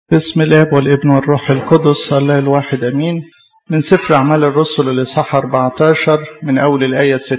بسم الاب والابن والروح القدس الله الواحد امين من سفر اعمال الرسل الاصحاح 14 من اول الايه 6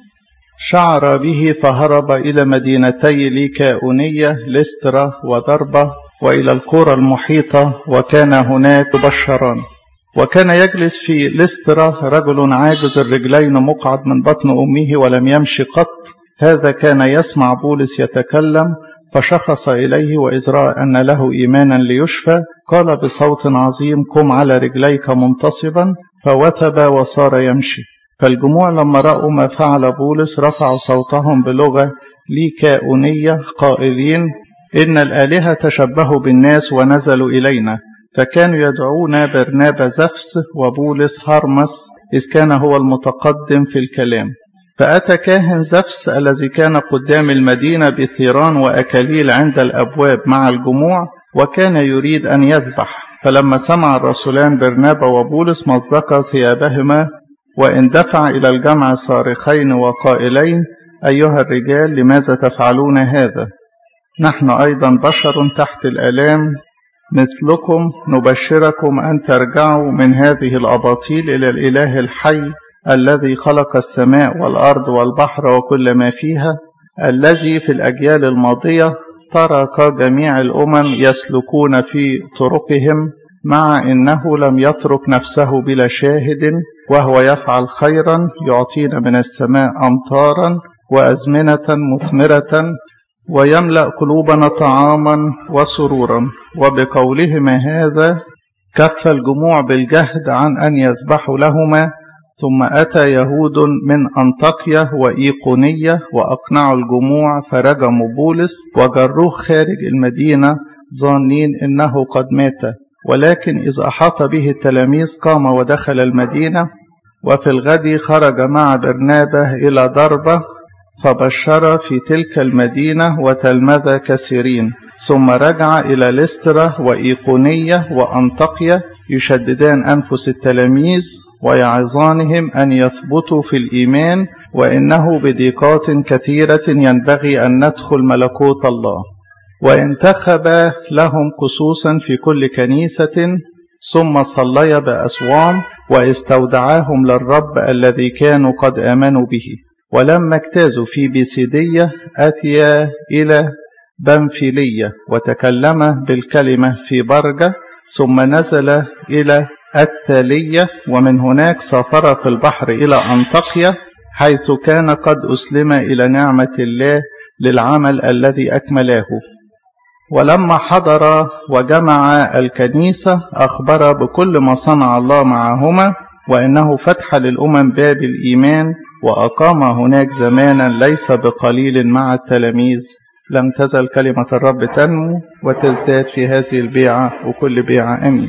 شعر به فهرب الى مدينتي ليكاونيه لسترا ودربه والى القرى المحيطه وكان هناك يبشران وكان يجلس في لسترا رجل عاجز الرجلين مقعد من بطن امه ولم يمشي قط هذا كان يسمع بولس يتكلم فشخص إليه وإذ رأى أن له إيمانا ليشفى قال بصوت عظيم قم على رجليك منتصبا فوثب وصار يمشي فالجموع لما رأوا ما فعل بولس رفعوا صوتهم بلغة ليكاونية قائلين إن الآلهة تشبهوا بالناس ونزلوا إلينا فكانوا يدعون برنابا زفس وبولس هرمس إذ كان هو المتقدم في الكلام فأتى كاهن زفس الذي كان قدام المدينة بثيران وأكاليل عند الأبواب مع الجموع وكان يريد أن يذبح فلما سمع الرسولان برنابا وبولس مزقا ثيابهما واندفع إلى الجمع صارخين وقائلين أيها الرجال لماذا تفعلون هذا نحن أيضا بشر تحت الآلام مثلكم نبشركم أن ترجعوا من هذه الأباطيل إلى الإله الحي الذي خلق السماء والأرض والبحر وكل ما فيها الذي في الأجيال الماضية ترك جميع الأمم يسلكون في طرقهم مع إنه لم يترك نفسه بلا شاهد وهو يفعل خيرا يعطينا من السماء أمطارا وأزمنة مثمرة ويملأ قلوبنا طعاما وسرورا وبقولهما هذا كف الجموع بالجهد عن أن يذبحوا لهما ثم أتى يهود من أنطاكيا وإيقونية وأقنعوا الجموع فرجموا بولس وجروه خارج المدينة ظانين إنه قد مات ولكن إذ أحاط به التلاميذ قام ودخل المدينة وفي الغد خرج مع برنابة إلى ضربة فبشر في تلك المدينة وتلمذ كثيرين ثم رجع إلى لسترة وإيقونية وأنطاكيا يشددان أنفس التلاميذ ويعظانهم أن يثبتوا في الإيمان وإنه بضيقات كثيرة ينبغي أن ندخل ملكوت الله وانتخب لهم خصوصا في كل كنيسة ثم صلي بأسوام واستودعاهم للرب الذي كانوا قد آمنوا به ولما اجتازوا في بيسيدية أتيا إلى بنفيلية وتكلم بالكلمة في برجة ثم نزل إلى التالية ومن هناك سافر في البحر إلى أنطاكيا حيث كان قد أسلم إلى نعمة الله للعمل الذي أكمله ولما حضر وجمع الكنيسة أخبر بكل ما صنع الله معهما وإنه فتح للأمم باب الإيمان وأقام هناك زمانا ليس بقليل مع التلاميذ لم تزل كلمة الرب تنمو وتزداد في هذه البيعة وكل بيعة أمين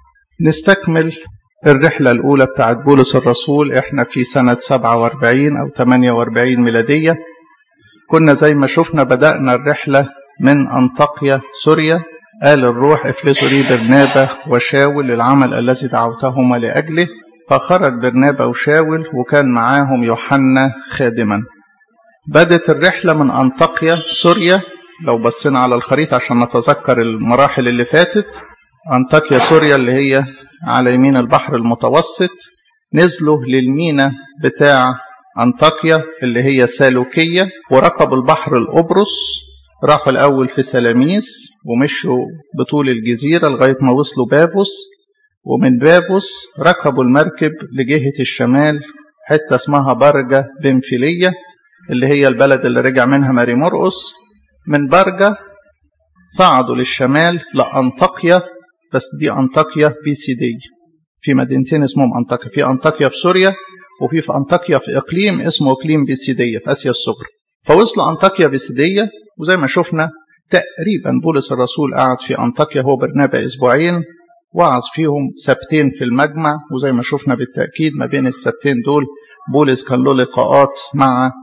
نستكمل الرحلة الأولى بتاعت بولس الرسول إحنا في سنة 47 أو 48 ميلادية كنا زي ما شفنا بدأنا الرحلة من أنطاكيا سوريا قال الروح افلسوا لي برنابة وشاول للعمل الذي دعوتهما لأجله فخرج برنابة وشاول وكان معاهم يوحنا خادما بدت الرحلة من أنطاكيا سوريا لو بصينا على الخريطة عشان نتذكر المراحل اللي فاتت أنطاكيا سوريا اللي هي على يمين البحر المتوسط نزلوا للمينا بتاع أنطاكيا اللي هي سالوكية وركبوا البحر الأبرص راحوا الأول في سلاميس ومشوا بطول الجزيرة لغاية ما وصلوا بافوس ومن بابوس ركبوا المركب لجهة الشمال حتة اسمها برجة بنفيلية اللي هي البلد اللي رجع منها ماري مرقس من برجة صعدوا للشمال لأنطاكيا بس دي أنطاكيا بيسيدية في مدينتين اسمهم أنطاكيا في أنطاكيا في سوريا وفي في أنطاكيا في إقليم اسمه إقليم بيسيدية في آسيا الصغرى فوصلوا أنطاكيا بيسيدية وزي ما شفنا تقريبا بولس الرسول قعد في أنطاكيا هو برنابا أسبوعين وعظ فيهم سبتين في المجمع وزي ما شفنا بالتأكيد ما بين السبتين دول بولس كان له لقاءات مع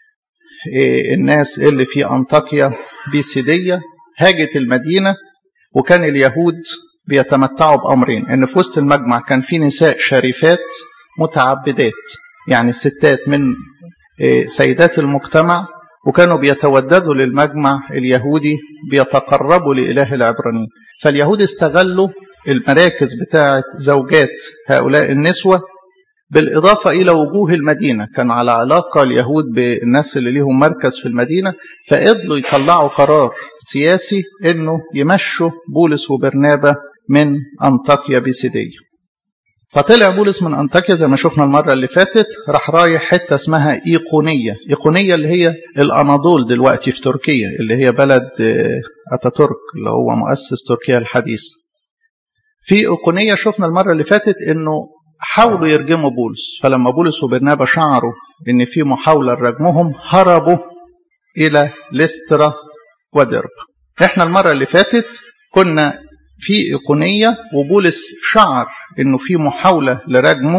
الناس اللي في أنطاكيا بيسيدية هاجت المدينة وكان اليهود بيتمتعوا بأمرين إن في وسط المجمع كان في نساء شريفات متعبدات يعني الستات من سيدات المجتمع وكانوا بيتوددوا للمجمع اليهودي بيتقربوا لإله العبرانيين فاليهود استغلوا المراكز بتاعة زوجات هؤلاء النسوة بالإضافة إلى وجوه المدينة كان على علاقة اليهود بالناس اللي ليهم مركز في المدينة فقدروا يطلعوا قرار سياسي إنه يمشوا بولس وبرنابا من أنطاكيا بيسيدية فطلع بولس من أنطاكيا زي ما شفنا المرة اللي فاتت راح رايح حتة اسمها إيقونية إيقونية اللي هي الأناضول دلوقتي في تركيا اللي هي بلد أتاتورك اللي هو مؤسس تركيا الحديث في إيقونية شفنا المرة اللي فاتت إنه حاولوا يرجموا بولس فلما بولس وبرنابا شعروا ان في محاوله لرجمهم هربوا الى لسترا ودرب احنا المره اللي فاتت كنا في ايقونيه وبولس شعر انه في محاوله لرجمه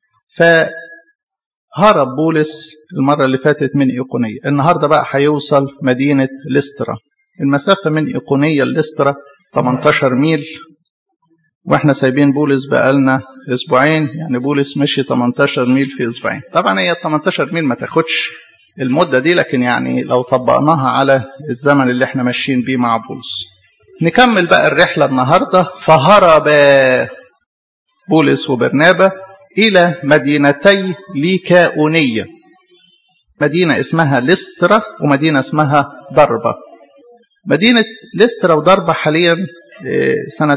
فهرب بولس المره اللي فاتت من ايقونيه النهارده بقى هيوصل مدينه لسترا المسافه من ايقونيه لسترا 18 ميل واحنا سايبين بولس بقالنا اسبوعين يعني بولس مشي 18 ميل في اسبوعين طبعا هي 18 ميل ما تاخدش المده دي لكن يعني لو طبقناها على الزمن اللي احنا ماشيين بيه مع بولس نكمل بقى الرحله النهارده فهرب بولس وبرنابا الى مدينتي ليكاونيه مدينه اسمها لسترا ومدينه اسمها ضربه مدينه لسترا وضربه حاليا سنة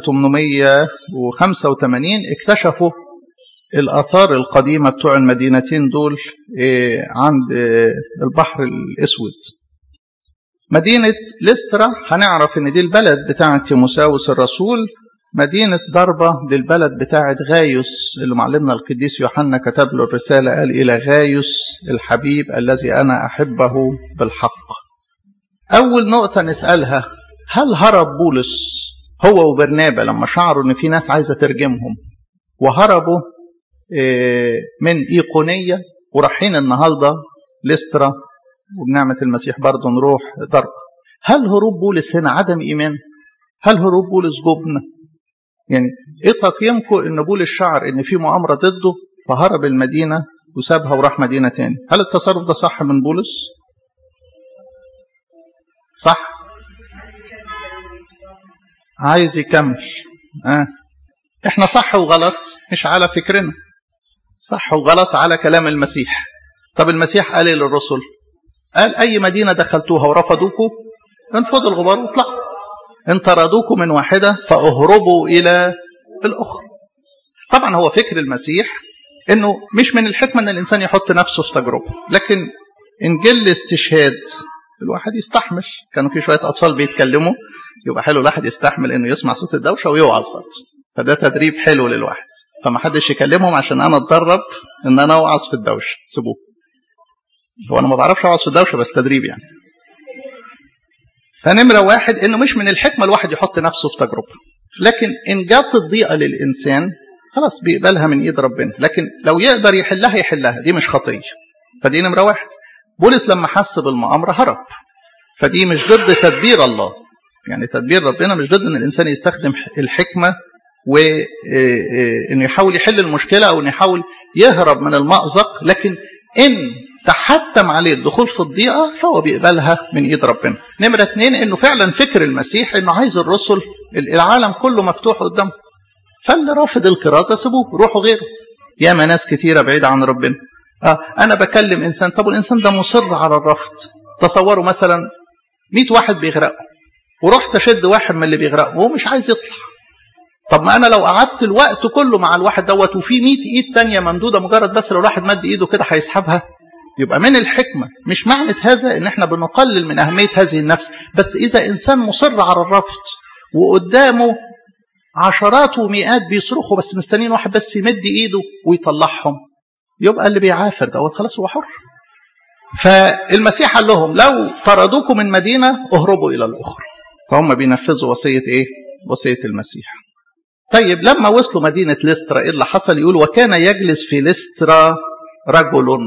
1885 اكتشفوا الآثار القديمة بتوع المدينتين دول عند البحر الأسود مدينة لسترا هنعرف إن دي البلد بتاعة تيموساوس الرسول مدينة ضربة دي البلد بتاعة غايوس اللي معلمنا القديس يوحنا كتب له الرسالة قال إلى غايوس الحبيب الذي أنا أحبه بالحق أول نقطة نسألها هل هرب بولس هو وبرنابا لما شعروا ان في ناس عايزه ترجمهم وهربوا من ايقونيه ورايحين النهارده لسترا وبنعمه المسيح برضه نروح ضربه هل هروب بولس هنا عدم ايمان هل هروب بولس جبن يعني ايه تقييمكم ان بولس شعر ان في مؤامره ضده فهرب المدينه وسابها وراح مدينه تاني هل التصرف ده صح من بولس صح عايز يكمل آه. احنا صح وغلط مش على فكرنا صح وغلط على كلام المسيح طب المسيح قال ايه للرسل قال اي مدينه دخلتوها ورفضوكم انفضوا الغبار واطلعوا ان طردوكم من واحده فاهربوا الى الاخرى طبعا هو فكر المسيح انه مش من الحكمه ان الانسان يحط نفسه في تجربه لكن ان جل استشهاد الواحد يستحمل كانوا في شويه اطفال بيتكلموا يبقى حلو الواحد يستحمل انه يسمع صوت الدوشه ويوعظ برضه فده تدريب حلو للواحد فما حدش يكلمهم عشان انا اتدرب ان انا اوعظ في الدوشه سيبوه هو انا ما بعرفش اوعظ في الدوشه بس تدريب يعني فنمره واحد انه مش من الحكمه الواحد يحط نفسه في تجربه لكن ان جات الضيقه للانسان خلاص بيقبلها من ايد ربنا لكن لو يقدر يحلها يحلها دي مش خطيه فدي نمره واحد بولس لما حس بالمؤامره هرب فدي مش ضد تدبير الله يعني تدبير ربنا مش ضد ان الانسان يستخدم الحكمه وانه يحاول يحل المشكله او انه يحاول يهرب من المأزق لكن ان تحتم عليه الدخول في الضيقه فهو بيقبلها من ايد ربنا. نمره اثنين انه فعلا فكر المسيح انه عايز الرسل العالم كله مفتوح قدامه. فاللي رافض الكرازه سيبوه روحوا غيره. ياما ناس كتيره بعيده عن ربنا. آه انا بكلم انسان طب الانسان ده مصر على الرفض. تصوروا مثلا 100 واحد بيغرقوا ورحت اشد واحد من اللي بيغرقوا وهو مش عايز يطلع. طب ما انا لو قعدت الوقت كله مع الواحد دوت وفي 100 ايد تانية ممدوده مجرد بس لو الواحد مد ايده كده هيسحبها يبقى من الحكمه مش معنى هذا ان احنا بنقلل من اهميه هذه النفس بس اذا انسان مصر على الرفض وقدامه عشرات ومئات بيصرخوا بس مستنيين واحد بس يمد ايده ويطلعهم يبقى اللي بيعافر دوت خلاص هو حر فالمسيح قال لهم لو طردوكم من مدينه اهربوا الى الاخرى فهم بينفذوا وصيه ايه؟ وصيه المسيح. طيب لما وصلوا مدينة لسترا إيه اللي حصل يقول وكان يجلس في لسترا رجل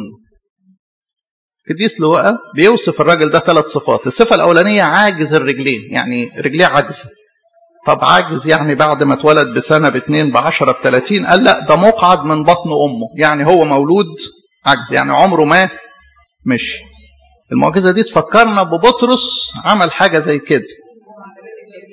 قديس لوقا بيوصف الراجل ده ثلاث صفات الصفة الأولانية عاجز الرجلين يعني رجليه عاجزة طب عاجز يعني بعد ما اتولد بسنة باتنين بعشرة بتلاتين قال لا ده مقعد من بطن أمه يعني هو مولود عجز يعني عمره ما مشي المعجزة دي تفكرنا ببطرس عمل حاجة زي كده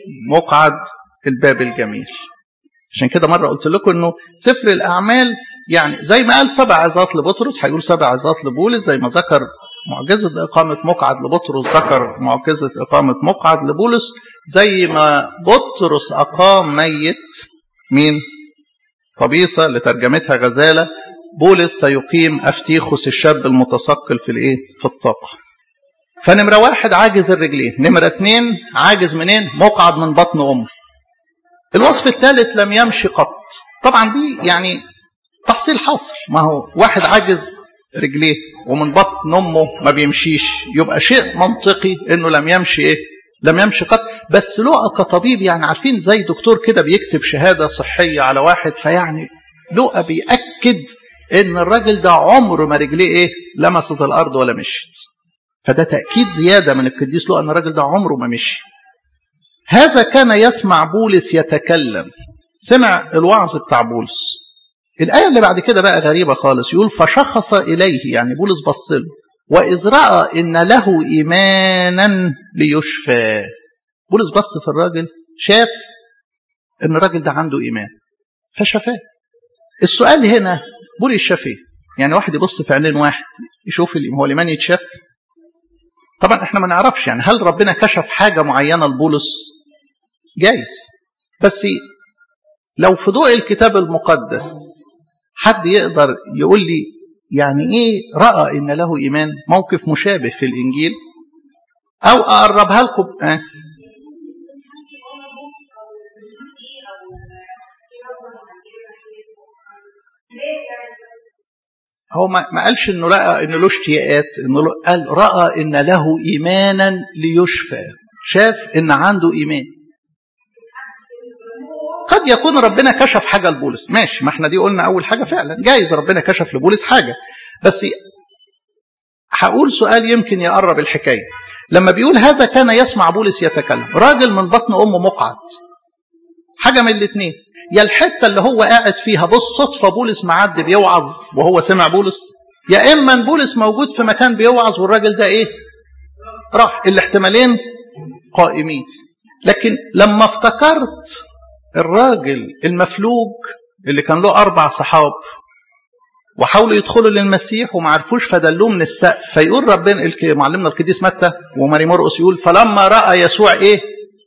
مقعد الباب الجميل عشان كده مرة قلت لكم انه سفر الاعمال يعني زي ما قال سبع عظات لبطرس هيقول سبع عظات لبولس زي ما ذكر معجزة إقامة مقعد لبطرس ذكر معجزة إقامة مقعد لبولس زي ما بطرس أقام ميت مين؟ قبيصة اللي ترجمتها غزالة بولس سيقيم أفتيخوس الشاب المتثقل في الإيه؟ في الطاقة. فنمرة واحد عاجز الرجلين، نمرة اتنين عاجز منين؟ مقعد من بطن أمه. الوصف الثالث لم يمشي قط. طبعا دي يعني تحصيل حاصل، ما هو واحد عاجز رجليه ومن بطن امه ما بيمشيش يبقى شيء منطقي انه لم يمشي ايه لم يمشي قط بس لقى كطبيب يعني عارفين زي دكتور كده بيكتب شهاده صحيه على واحد فيعني لقى بيأكد ان الراجل ده عمره ما رجليه ايه لمست الارض ولا مشيت فده تأكيد زياده من القديس لقى ان الراجل ده عمره ما مشي هذا كان يسمع بولس يتكلم سمع الوعظ بتاع بولس الآية اللي بعد كده بقى غريبة خالص يقول فشخص إليه يعني بولس بص له وإذ رأى إن له إيمانا ليشفى بولس بص في الراجل شاف إن الراجل ده عنده إيمان فشفاه السؤال هنا بولس شاف إيه؟ يعني واحد يبص في عينين واحد يشوف هو الإيمان يتشاف طبعا احنا ما نعرفش يعني هل ربنا كشف حاجة معينة لبولس جايز بس لو في ضوء الكتاب المقدس حد يقدر يقول لي يعني ايه راى ان له ايمان موقف مشابه في الانجيل او اقربها لكم آه. هو ما قالش انه لقى انه له اشتياقات انه قال راى ان له ايمانا ليشفى شاف ان عنده ايمان قد يكون ربنا كشف حاجة لبولس ماشي ما احنا دي قلنا أول حاجة فعلا جايز ربنا كشف لبولس حاجة بس هقول سؤال يمكن يقرب الحكاية لما بيقول هذا كان يسمع بولس يتكلم راجل من بطن أمه مقعد حاجة من الاثنين يا الحتة اللي هو قاعد فيها بالصدفة بولس معدي بيوعظ وهو سمع بولس يا إما بولس موجود في مكان بيوعظ والراجل ده إيه راح الاحتمالين قائمين لكن لما افتكرت الراجل المفلوج اللي كان له أربع صحاب وحاولوا يدخلوا للمسيح وما عرفوش فدلوه من السقف فيقول ربنا معلمنا القديس متى وماري مرقس يقول فلما رأى يسوع إيه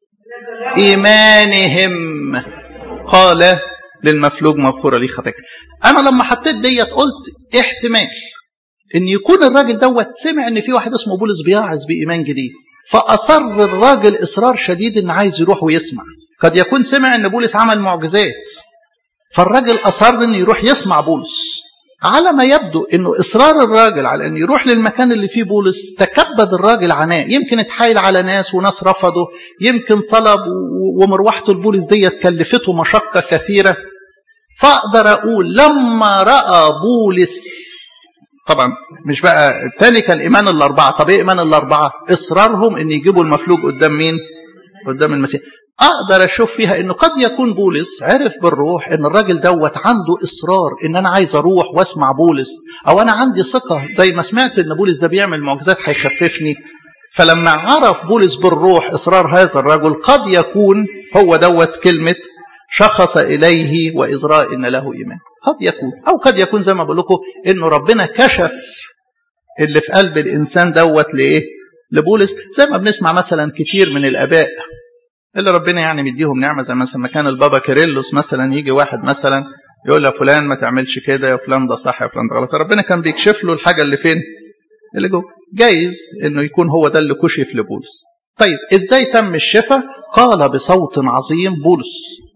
إيمانهم قال للمفلوج مغفورة لي خطاك أنا لما حطيت ديت قلت احتمال ان يكون الراجل دوت سمع ان في واحد اسمه بولس بيعظ بايمان جديد فاصر الراجل اصرار شديد ان عايز يروح ويسمع قد يكون سمع ان بولس عمل معجزات فالراجل اصر انه يروح يسمع بولس على ما يبدو انه اصرار الراجل على انه يروح للمكان اللي فيه بولس تكبد الراجل عناء يمكن اتحايل على ناس وناس رفضوا يمكن طلب ومروحته لبولس ديت كلفته مشقه كثيره فاقدر اقول لما راى بولس طبعا مش بقى الثاني كان ايمان الاربعه طب ايه ايمان الاربعه اصرارهم ان يجيبوا المفلوج قدام مين قدام المسيح اقدر اشوف فيها انه قد يكون بولس عرف بالروح ان الراجل دوت عنده اصرار ان انا عايز اروح واسمع بولس او انا عندي ثقه زي ما سمعت ان بولس ده بيعمل معجزات هيخففني فلما عرف بولس بالروح اصرار هذا الرجل قد يكون هو دوت كلمه شخص اليه وازراء ان له ايمان قد يكون او قد يكون زي ما بقول لكم انه ربنا كشف اللي في قلب الانسان دوت لايه لبولس زي ما بنسمع مثلا كتير من الاباء اللي ربنا يعني مديهم نعمه زي مثلا مكان البابا كيرلس مثلا يجي واحد مثلا يقول يا فلان ما تعملش كده يا فلان ده صح يا فلان ده غلط ربنا كان بيكشف له الحاجه اللي فين اللي جوه جايز انه يكون هو ده اللي كشف لبولس طيب ازاي تم الشفاء قال بصوت عظيم بولس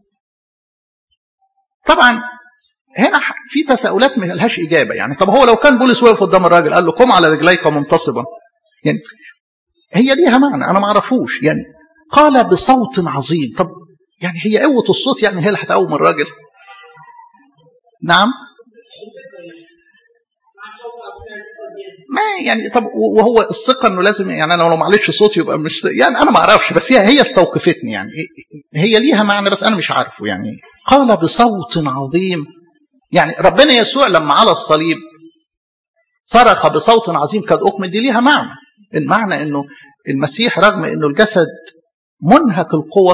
طبعا هنا في تساؤلات ما لهاش اجابه يعني طب هو لو كان بولس واقف قدام الراجل قال له قم على رجليك منتصبا يعني هي ليها معنى انا ما اعرفوش يعني قال بصوت عظيم طب يعني هي قوه الصوت يعني هي اللي هتقوم الراجل نعم ما يعني طب وهو الثقه انه لازم يعني انا لو معلش صوتي يبقى مش يعني انا ما اعرفش بس هي هي استوقفتني يعني هي ليها معنى بس انا مش عارفه يعني قال بصوت عظيم يعني ربنا يسوع لما على الصليب صرخ بصوت عظيم قد اكمل دي ليها معنى المعنى انه المسيح رغم انه الجسد منهك القوة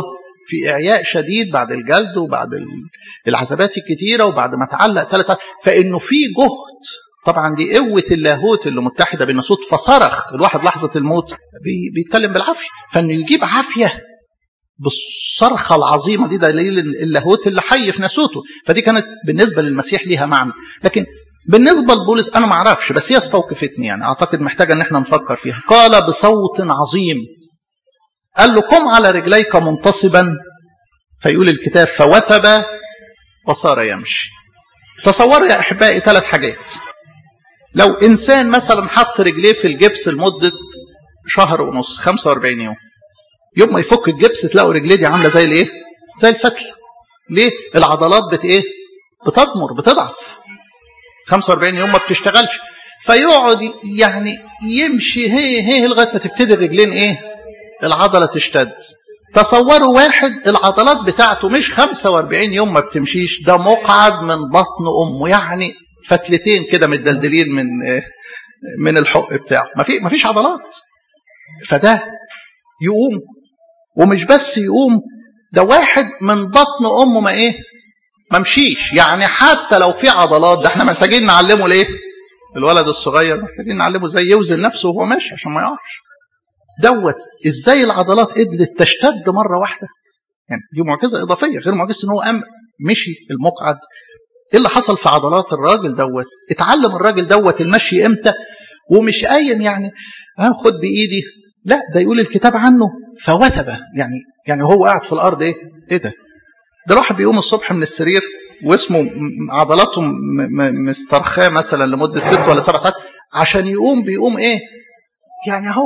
في إعياء شديد بعد الجلد وبعد العذابات الكتيرة وبعد ما تعلق ثلاث فإنه في جهد طبعا دي قوة اللاهوت اللي متحدة بالناسوت فصرخ الواحد لحظة الموت بيتكلم بالعافية فإنه يجيب عافية بالصرخة العظيمة دي دليل اللاهوت اللي حي في ناسوته فدي كانت بالنسبة للمسيح ليها معنى لكن بالنسبة لبولس أنا ما أعرفش بس هي استوقفتني يعني أعتقد محتاجة إن احنا نفكر فيها قال بصوت عظيم قال له قم على رجليك منتصبا فيقول الكتاب فوثب وصار يمشي تصوروا يا أحبائي ثلاث حاجات لو إنسان مثلا حط رجليه في الجبس لمدة شهر ونص 45 يوم يوم ما يفك الجبس تلاقوا رجليه دي عاملة زي الإيه؟ زي الفتل ليه؟ العضلات بت إيه؟ بتضمر بتضعف 45 يوم ما بتشتغلش فيقعد يعني يمشي هي هي لغايه ما تبتدي الرجلين ايه؟ العضله تشتد. تصوروا واحد العضلات بتاعته مش 45 يوم ما بتمشيش ده مقعد من بطن امه يعني فتلتين كده متدلدلين من من الحق بتاعه ما في ما فيش عضلات فده يقوم ومش بس يقوم ده واحد من بطن امه ما ايه ما مشيش يعني حتى لو في عضلات ده احنا محتاجين نعلمه ليه الولد الصغير محتاجين نعلمه ازاي يوزن نفسه وهو ماشي عشان ما يقعش دوت ازاي العضلات قدرت تشتد مره واحده يعني دي معجزه اضافيه غير معجزه ان هو قام مشي المقعد ايه اللي حصل في عضلات الراجل دوت اتعلم الراجل دوت المشي امتى ومش قايم يعني هاخد بايدي لا ده يقول الكتاب عنه فوثب يعني يعني هو قاعد في الارض ايه ايه ده ده الواحد بيقوم الصبح من السرير واسمه عضلاته مسترخاه مثلا لمده ست ولا سبع ساعات عشان يقوم بيقوم ايه؟ يعني اهو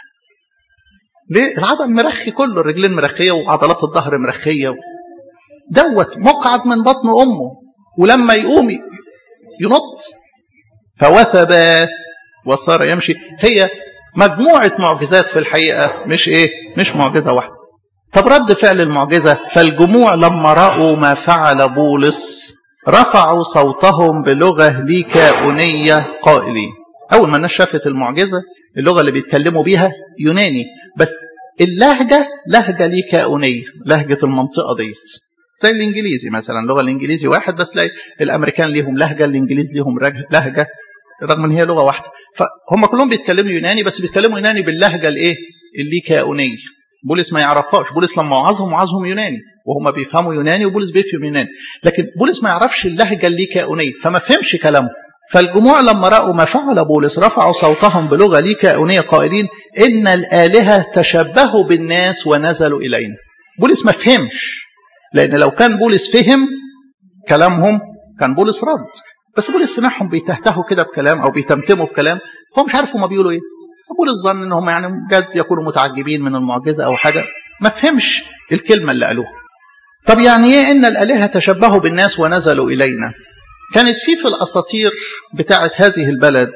ليه؟ العضل مرخي كله الرجلين مرخيه وعضلات الظهر مرخيه دوت مقعد من بطن امه ولما يقوم ينط فوثب وصار يمشي هي مجموعه معجزات في الحقيقه مش ايه؟ مش معجزه واحده طب رد فعل المعجزة فالجموع لما رأوا ما فعل بولس رفعوا صوتهم بلغة ليكاونية قائلين أول ما الناس شافت المعجزة اللغة اللي بيتكلموا بيها يوناني بس اللهجة لهجة ليكاونية لهجة المنطقة ديت زي الإنجليزي مثلا اللغة الإنجليزي واحد بس تلاقي الأمريكان ليهم لهجة الإنجليز ليهم لهجة رغم ان هي لغه واحده فهم كلهم بيتكلموا يوناني بس بيتكلموا يوناني باللهجه الايه الليكاونيه بولس ما يعرفهاش بولس لما وعظهم وعظهم يوناني وهم بيفهموا يوناني وبولس بيفهم يوناني لكن بولس ما يعرفش اللهجه الليكاونيه فما فهمش كلامه فالجموع لما راوا ما فعل بولس رفعوا صوتهم بلغه ليكاونيه قائلين ان الالهه تشبهوا بالناس ونزلوا الينا بولس ما فهمش لان لو كان بولس فهم كلامهم كان بولس رد بس بولس سمعهم بيتهتهوا كده بكلام او بيتمتموا بكلام هو مش عارف هما بيقولوا ايه بولس ظن ان هم يعني جد يكونوا متعجبين من المعجزه او حاجه ما فهمش الكلمه اللي قالوها طب يعني ايه ان الالهه تشبهوا بالناس ونزلوا الينا كانت في في الاساطير بتاعه هذه البلد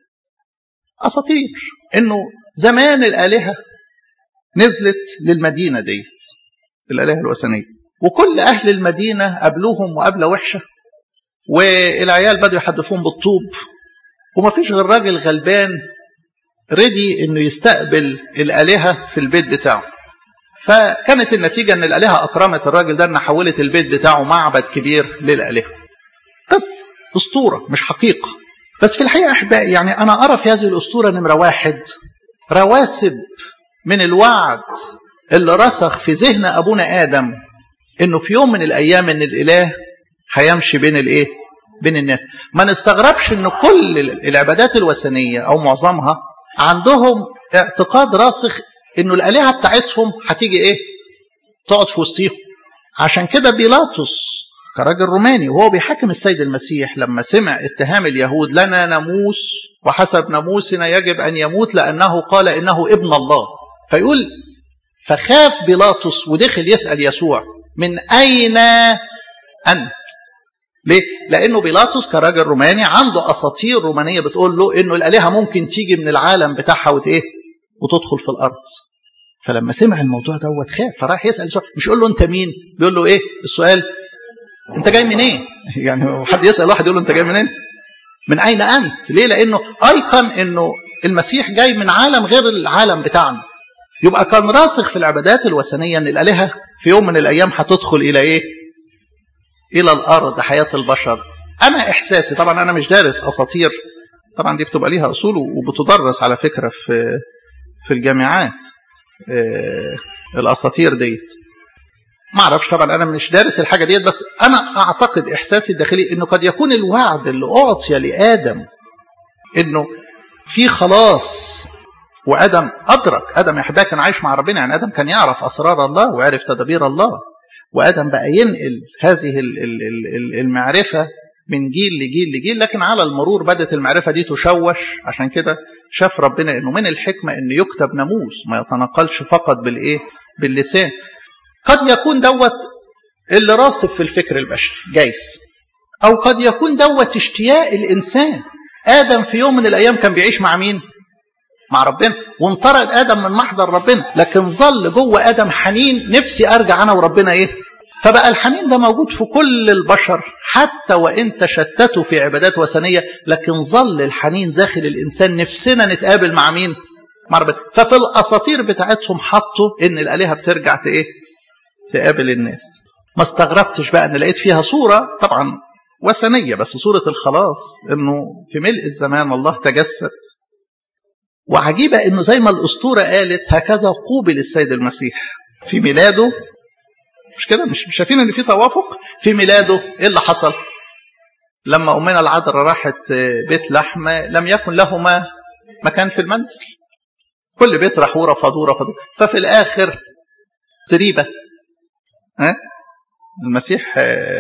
اساطير انه زمان الالهه نزلت للمدينه ديت الالهه الوثنيه وكل اهل المدينه قابلوهم مقابله وحشه والعيال بدوا يحدفوهم بالطوب وما فيش غير راجل غلبان ريدي انه يستقبل الالهه في البيت بتاعه فكانت النتيجه ان الالهه اكرمت الراجل ده ان حولت البيت بتاعه معبد كبير للالهه قصه اسطوره مش حقيقه بس في الحقيقه احبائي يعني انا ارى في هذه الاسطوره نمره واحد رواسب من الوعد اللي رسخ في ذهن ابونا ادم انه في يوم من الايام ان الاله هيمشي بين الايه بين الناس ما نستغربش ان كل العبادات الوثنيه او معظمها عندهم اعتقاد راسخ انه الالهه بتاعتهم هتيجي ايه تقعد في وسطيهم عشان كده بيلاطس كراجل روماني وهو بيحاكم السيد المسيح لما سمع اتهام اليهود لنا ناموس وحسب ناموسنا يجب ان يموت لانه قال انه ابن الله فيقول فخاف بيلاطس ودخل يسال يسوع من اين انت ليه؟ لأنه بيلاطس كراجل روماني عنده أساطير رومانية بتقول له إنه الآلهة ممكن تيجي من العالم بتاعها وت إيه؟ وتدخل في الأرض. فلما سمع الموضوع دوت خاف فراح يسأل سؤال مش يقول له أنت مين؟ بيقول له إيه؟ السؤال أنت جاي منين؟ إيه؟ يعني حد يسأل واحد يقول له أنت جاي منين؟ إيه؟ من أين أنت؟ ليه؟ لأنه أيقن إنه المسيح جاي من عالم غير العالم بتاعنا. يبقى كان راسخ في العبادات الوثنيه ان الالهه في يوم من الايام هتدخل الى ايه الى الارض حياه البشر انا احساسي طبعا انا مش دارس اساطير طبعا دي بتبقى ليها اصول وبتدرس على فكره في في الجامعات الاساطير ديت ما اعرفش طبعا انا مش دارس الحاجه ديت بس انا اعتقد احساسي الداخلي انه قد يكون الوعد اللي اعطي لادم انه في خلاص وادم ادرك ادم يا احبائي كان عايش مع ربنا يعني ادم كان يعرف اسرار الله ويعرف تدابير الله وادم بقى ينقل هذه المعرفه من جيل لجيل لجيل لكن على المرور بدات المعرفه دي تشوش عشان كده شاف ربنا انه من الحكمه انه يكتب ناموس ما يتنقلش فقط بالايه باللسان قد يكون دوت اللي راسب في الفكر البشري جايز او قد يكون دوت اشتياق الانسان ادم في يوم من الايام كان بيعيش مع مين مع ربنا وانطرد ادم من محضر ربنا لكن ظل جوه ادم حنين نفسي ارجع انا وربنا ايه فبقى الحنين ده موجود في كل البشر حتى وان تشتتوا في عبادات وثنيه لكن ظل الحنين داخل الانسان نفسنا نتقابل مع مين مع ربنا ففي الاساطير بتاعتهم حطوا ان الالهه بترجع ايه تقابل الناس ما استغربتش بقى ان لقيت فيها صوره طبعا وثنيه بس صوره الخلاص انه في ملء الزمان الله تجسد وعجيبه انه زي ما الاسطوره قالت هكذا قوبل السيد المسيح في ميلاده مش كده مش شايفين ان في توافق في ميلاده ايه اللي حصل لما امنا العذراء راحت بيت لحم لم يكن لهما مكان في المنزل كل بيت راحوا رفضوه رفضوه ففي الاخر زريبه ها المسيح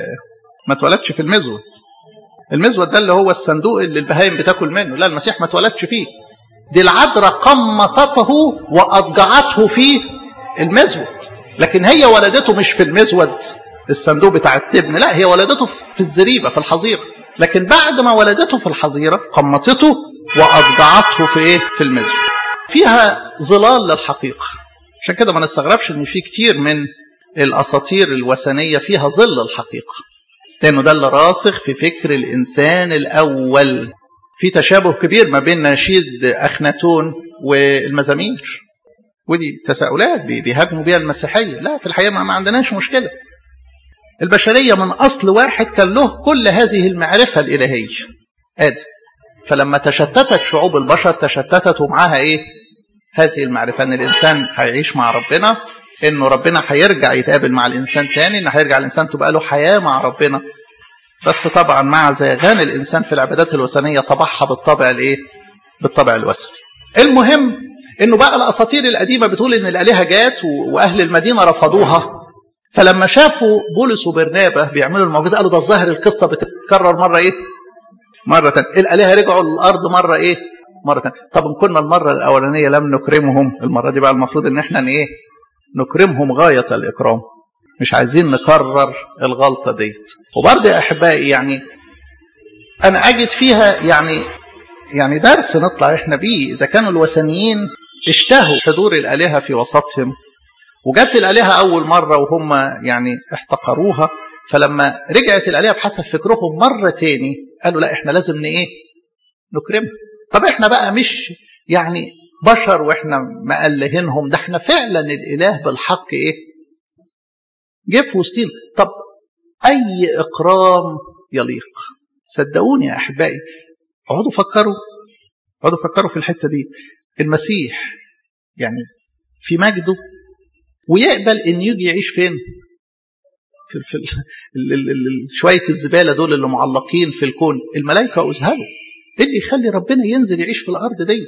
ما اتولدش في المزود المزود ده اللي هو الصندوق اللي البهايم بتاكل منه لا المسيح ما اتولدش فيه دي العذراء قمطته واضجعته في المزود لكن هي ولدته مش في المزود الصندوق بتاع التبن لا هي ولدته في الزريبه في الحظيره لكن بعد ما ولدته في الحظيره قمطته واضجعته في ايه في المزود فيها ظلال للحقيقه عشان كده ما نستغربش ان في كتير من الاساطير الوثنيه فيها ظل الحقيقه لانه ده اللي راسخ في فكر الانسان الاول في تشابه كبير ما بين نشيد اخناتون والمزامير ودي تساؤلات بيهاجموا بيها المسيحيه لا في الحقيقه ما عندناش مشكله البشريه من اصل واحد كان له كل هذه المعرفه الالهيه ادم فلما تشتتت شعوب البشر تشتتت ومعاها ايه هذه المعرفه ان الانسان هيعيش مع ربنا انه ربنا هيرجع يتقابل مع الانسان تاني ان هيرجع الانسان تبقى له حياه مع ربنا بس طبعا مع زيغان الانسان في العبادات الوثنيه طبعها بالطبع الايه بالطبع الوثني المهم انه بقى الاساطير القديمه بتقول ان الالهه جات واهل المدينه رفضوها فلما شافوا بولس وبرنابه بيعملوا المعجزه قالوا ده الظاهر القصه بتتكرر مره ايه مره تانية الالهه رجعوا للارض مره ايه مره تانية طب ان كنا المره الاولانيه لم نكرمهم المره دي بقى المفروض ان احنا ايه نكرمهم غايه الاكرام مش عايزين نكرر الغلطه ديت وبرضه يا احبائي يعني انا اجد فيها يعني يعني درس نطلع احنا بيه اذا كانوا الوثنيين اشتهوا حضور الالهه في وسطهم وجت الالهه اول مره وهم يعني احتقروها فلما رجعت الالهه بحسب فكرهم مره تاني قالوا لا احنا لازم ن ايه نكرمها طب احنا بقى مش يعني بشر واحنا مقلهينهم ده احنا فعلا الاله بالحق ايه جه في وسطين طب اي اكرام يليق صدقوني يا احبائي اقعدوا فكروا اقعدوا فكروا في الحته دي المسيح يعني في مجده ويقبل ان يجي يعيش فين في, في ال ال ال ال شويه الزباله دول اللي معلقين في الكون الملائكه اذهلوا ايه اللي يخلي ربنا ينزل يعيش في الارض ديت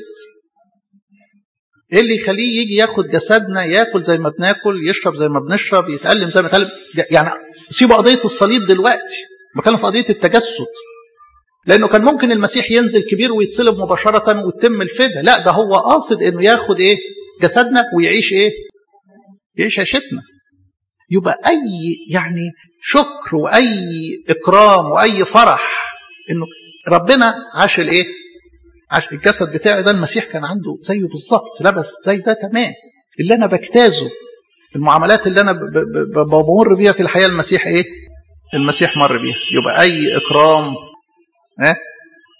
ايه اللي يخليه يجي ياخد جسدنا ياكل زي ما بناكل يشرب زي ما بنشرب يتألم زي ما يتألم يعني سيبوا قضيه الصليب دلوقتي بتكلم في قضيه التجسد لانه كان ممكن المسيح ينزل كبير ويتصلب مباشره وتتم الفدا لا ده هو قاصد انه ياخد ايه جسدنا ويعيش ايه يعيش عيشتنا يبقى اي يعني شكر واي اكرام واي فرح انه ربنا عاش الايه عاش الجسد بتاعي ده المسيح كان عنده زيه بالظبط لبس زي ده تمام اللي انا بجتازه المعاملات اللي انا بمر بيها في الحياه المسيح ايه المسيح مر بيها يبقى اي اكرام ها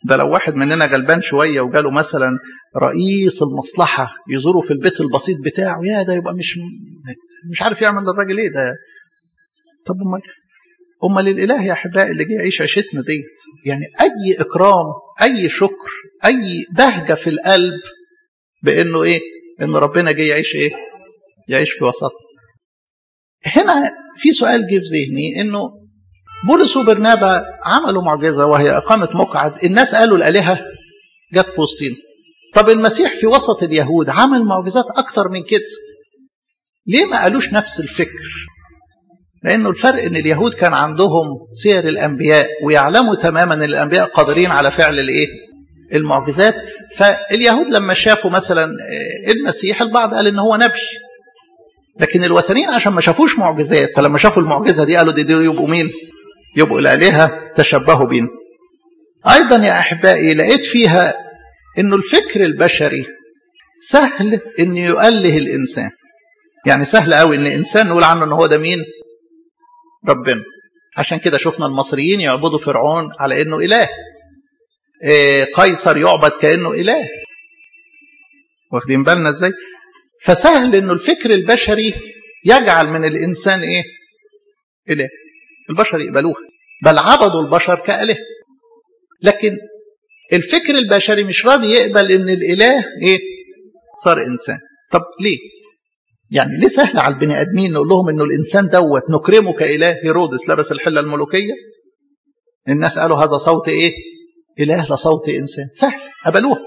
ده لو واحد مننا غلبان شويه وجاله مثلا رئيس المصلحه يزوره في البيت البسيط بتاعه يا ده يبقى مش مش عارف يعمل للراجل ايه ده طب امال امال الاله يا احبائي اللي جه يعيش عيشتنا ديت يعني اي اكرام اي شكر اي بهجه في القلب بانه ايه ان ربنا جه يعيش ايه يعيش في وسطنا هنا في سؤال جه في ذهني انه بولس وبرنابا عملوا معجزه وهي اقامه مقعد الناس قالوا الالهه جت في وسطينا طب المسيح في وسط اليهود عمل معجزات اكتر من كده ليه ما قالوش نفس الفكر لانه الفرق ان اليهود كان عندهم سير الانبياء ويعلموا تماما ان الانبياء قادرين على فعل الايه المعجزات فاليهود لما شافوا مثلا المسيح البعض قال ان هو نبي لكن الوثنيين عشان ما شافوش معجزات فلما شافوا المعجزه دي قالوا دي, دي يبقوا مين يبقوا الالهه تشبهوا بينا ايضا يا احبائي لقيت فيها انه الفكر البشري سهل انه يؤله الانسان يعني سهل قوي ان انسان نقول عنه ان هو ده مين ربنا عشان كده شفنا المصريين يعبدوا فرعون على انه اله إيه قيصر يعبد كانه اله واخدين بالنا ازاي فسهل انه الفكر البشري يجعل من الانسان ايه اله البشر يقبلوها بل عبدوا البشر كاله لكن الفكر البشري مش راضي يقبل ان الاله ايه صار انسان طب ليه يعني ليه سهل على البني ادمين نقول لهم انه الانسان دوت نكرمه كاله هيرودس لبس الحله الملوكيه الناس قالوا هذا صوت ايه اله لصوت انسان سهل قبلوها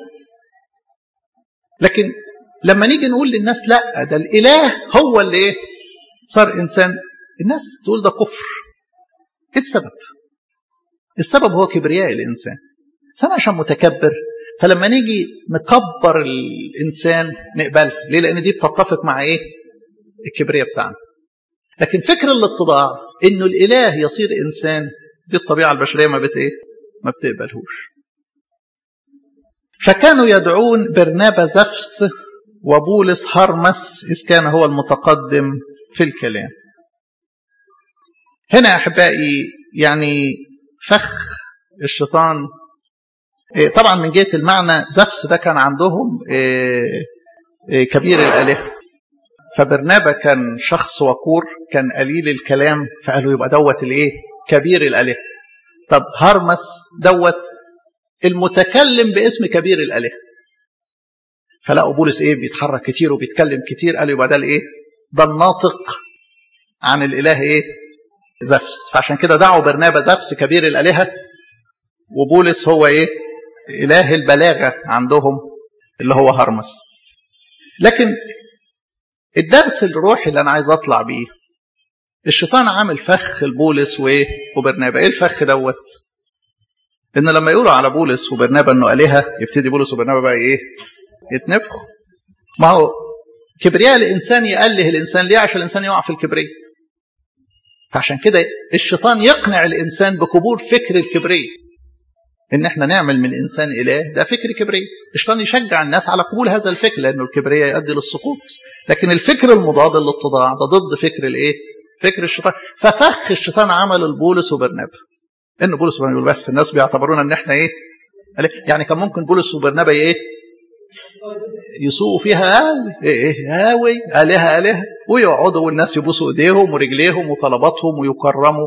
لكن لما نيجي نقول للناس لا ده الاله هو اللي ايه صار انسان الناس تقول ده كفر ايه السبب السبب هو كبرياء الانسان انسان عشان متكبر فلما نيجي نكبر الانسان نقبلها ليه لان دي بتتفق مع ايه الكبرياء بتاعنا لكن فكر الاتضاع انه الاله يصير انسان دي الطبيعه البشريه ما بت ايه ما بتقبلهوش فكانوا يدعون برنابا زفس وبولس هرمس إذ كان هو المتقدم في الكلام هنا أحبائي يعني فخ الشيطان طبعا من جهة المعنى زفس ده كان عندهم كبير الآلهة فبرنابا كان شخص وقور كان قليل الكلام فقالوا يبقى دوت الايه كبير الآلهة طب هرمس دوت المتكلم باسم كبير الآلهة فلقوا بولس ايه بيتحرك كتير وبيتكلم كتير قالوا يبقى ده الايه ده الناطق عن الاله ايه زفس فعشان كده دعوا برنابا زفس كبير الالهه وبولس هو ايه اله البلاغه عندهم اللي هو هرمس لكن الدرس الروحي اللي انا عايز اطلع بيه الشيطان عامل فخ لبولس وايه وبرنابا ايه الفخ دوت ان لما يقولوا على بولس وبرنابا انه الهه يبتدي بولس وبرنابا بقى ايه يتنفخوا ما هو كبرياء الانسان يأله الانسان ليه عشان الانسان يقع في الكبرياء فعشان كده الشيطان يقنع الانسان بقبول فكر الكبرياء ان احنا نعمل من الانسان اله ده فكر كبرياء الشيطان يشجع الناس على قبول هذا الفكر لانه الكبرياء يؤدي للسقوط لكن الفكر المضاد للاتضاع ده ضد فكر الايه فكر الشيطان ففخ الشيطان عمل البولس وبرنابا ان بولس وبرنابا يقول بس الناس بيعتبرونا ان احنا ايه يعني كان ممكن بولس وبرنابا ايه يسوقوا فيها قوي ايه قوي الهه الهه ويقعدوا والناس يبوسوا ايديهم ورجليهم وطلباتهم ويكرموا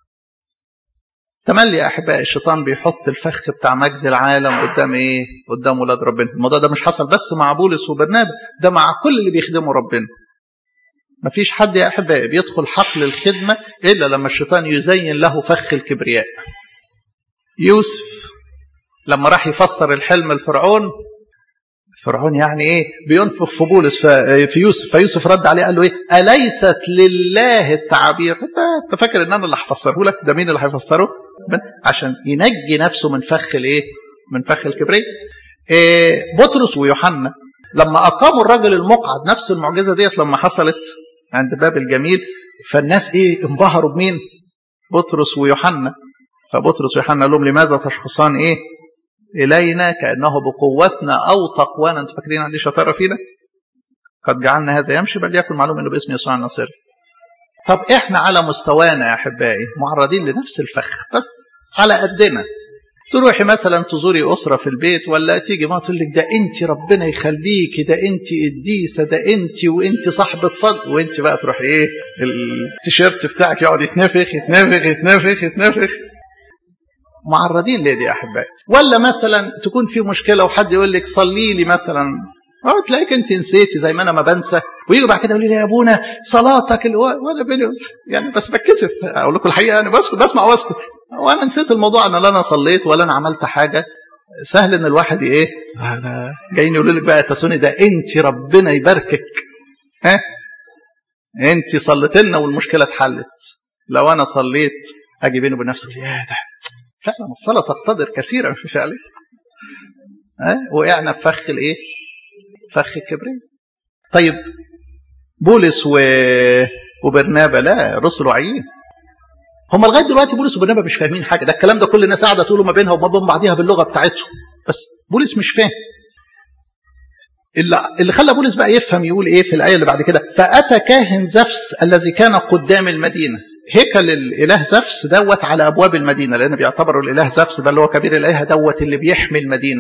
تملي يا احبائي الشيطان بيحط الفخ بتاع مجد العالم قدام ايه قدام ولاد ربنا الموضوع ده مش حصل بس مع بولس وبرنابا ده مع كل اللي بيخدموا ربنا مفيش حد يا احبائي بيدخل حقل الخدمه الا لما الشيطان يزين له فخ الكبرياء يوسف لما راح يفسر الحلم لفرعون فرعون يعني ايه بينفخ في بولس في يوسف فيوسف رد عليه قال له ايه اليست لله التعابير انت انت فاكر ان انا اللي هفسره لك ده مين اللي هيفسره عشان ينجي نفسه من فخ الايه من فخ الكبرياء إيه بطرس ويوحنا لما اقاموا الرجل المقعد نفس المعجزه ديت لما حصلت عند باب الجميل فالناس ايه انبهروا بمين بطرس ويوحنا فبطرس ويوحنا قال لهم لماذا تشخصان ايه إلينا كأنه بقوتنا أو تقوانا أنتم فاكرين عندي شطارة فينا قد جعلنا هذا يمشي بل يكن معلوم أنه باسم يسوع الناصري طب إحنا على مستوانا يا أحبائي معرضين لنفس الفخ بس على قدنا تروحي مثلا تزوري أسرة في البيت ولا تيجي ما تقول لك ده أنت ربنا يخليكي ده أنت قديسة ده أنت وأنت صاحبة فضل وأنت بقى تروحي إيه التيشيرت بتاعك يقعد يتنفخ يتنفخ يتنفخ يتنفخ معرضين ليه دي يا أحبائي ولا مثلا تكون في مشكلة وحد يقول لك صلي لي مثلا اه تلاقيك انت نسيتي زي ما انا ما بنسى ويجوا بعد كده يقولوا لي يا ابونا صلاتك اللي وانا بيني يعني بس بتكسف اقول لكم الحقيقه انا بسكت بسمع واسكت وانا نسيت الموضوع ان لا انا صليت ولا انا عملت حاجه سهل ان الواحد ايه هذا جايين يقولوا لك بقى تسوني ده انت ربنا يباركك ها انت صليت لنا والمشكله اتحلت لو انا صليت اجي بيني وبين نفسي يا ده فعلا الصلاه تقتدر كثيرا في فعله ها وقعنا في فخ الايه فخ الكبرياء طيب بولس و... وبرنابا لا رسل وعيين هم لغايه دلوقتي بولس وبرنابا مش فاهمين حاجه ده الكلام ده كل الناس قاعده تقوله ما بينها وما بين بعضيها باللغه بتاعتهم بس بولس مش فاهم اللي, اللي خلى بولس بقى يفهم يقول ايه في الايه اللي بعد كده فاتى كاهن زفس الذي كان قدام المدينه هيكل الاله زفس دوت على ابواب المدينه لان بيعتبروا الاله زفس ده اللي هو كبير الالهه دوت اللي بيحمي المدينه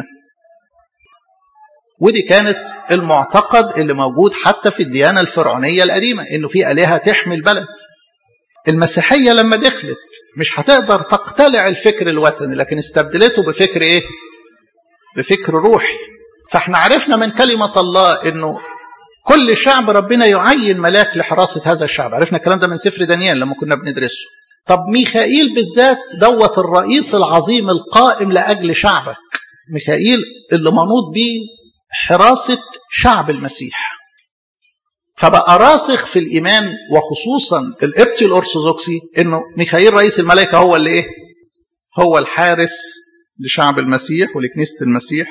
ودي كانت المعتقد اللي موجود حتى في الديانة الفرعونية القديمة إنه في آلهة تحمي البلد المسيحية لما دخلت مش هتقدر تقتلع الفكر الوثني لكن استبدلته بفكر إيه؟ بفكر روحي فاحنا عرفنا من كلمة الله إنه كل شعب ربنا يعين ملاك لحراسة هذا الشعب عرفنا الكلام ده من سفر دانيال لما كنا بندرسه طب ميخائيل بالذات دوت الرئيس العظيم القائم لأجل شعبك ميخائيل اللي منوط بيه حراسة شعب المسيح فبقى راسخ في الإيمان وخصوصا القبطي الأرثوذكسي إنه ميخائيل رئيس الملائكة هو اللي إيه؟ هو الحارس لشعب المسيح ولكنيسة المسيح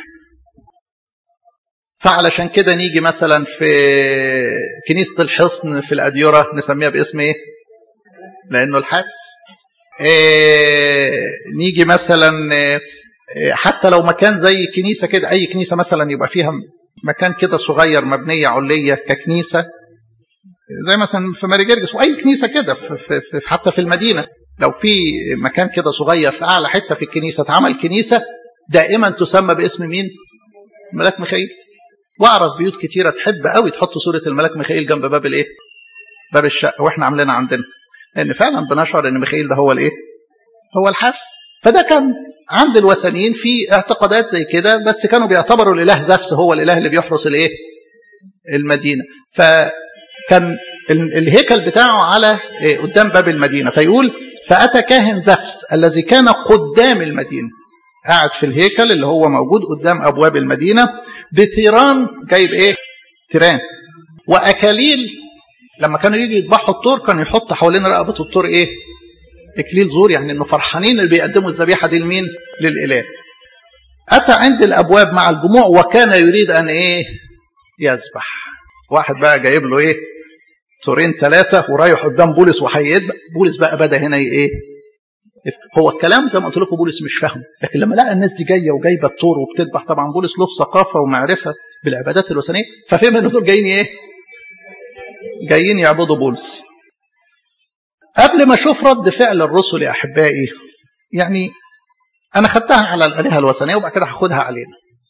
فعلشان كده نيجي مثلا في كنيسة الحصن في الأديرة نسميها باسم إيه؟ لأنه الحارس إيه نيجي مثلا إيه حتى لو مكان زي كنيسة كده أي كنيسة مثلا يبقى فيها مكان كده صغير مبنية علية ككنيسة زي مثلا في ماري جرجس وأي كنيسة كده في في في حتى في المدينة لو في مكان كده صغير في أعلى حتة في الكنيسة اتعمل كنيسة دائما تسمى باسم مين؟ ملاك ميخائيل واعرف بيوت كتيرة تحب قوي تحط صورة الملاك ميخائيل جنب باب الايه؟ باب الشقة واحنا عاملينها عندنا لأن فعلا بنشعر إن ميخائيل ده هو الايه؟ هو الحارس فده كان عند الوثنيين في اعتقادات زي كده بس كانوا بيعتبروا الاله زفس هو الاله اللي بيحرس الايه المدينه فكان الهيكل بتاعه على قدام باب المدينه فيقول فاتى كاهن زفس الذي كان قدام المدينه قاعد في الهيكل اللي هو موجود قدام ابواب المدينه بثيران جايب ايه تيران واكاليل لما كانوا يجي يذبحوا الطور كانوا يحط حوالين رقبه الطور ايه اكليل زور يعني انه فرحانين اللي بيقدموا الذبيحه دي لمين؟ للاله. اتى عند الابواب مع الجموع وكان يريد ان ايه؟ يذبح. واحد بقى جايب له ايه؟ سورين ثلاثه ورايح قدام بولس وهيذبح، بولس بقى بدا هنا ايه؟ هو الكلام زي ما قلت لكم بولس مش فاهمه، لكن لما لقى الناس دي جايه وجايبه الطور وبتذبح طبعا بولس له ثقافه ومعرفه بالعبادات الوثنيه، ففهم ان دول جايين ايه؟ جايين يعبدوا بولس. قبل ما اشوف رد فعل الرسل يا احبائي يعني انا خدتها على الالهه الوثنيه وبعد كده هاخدها علينا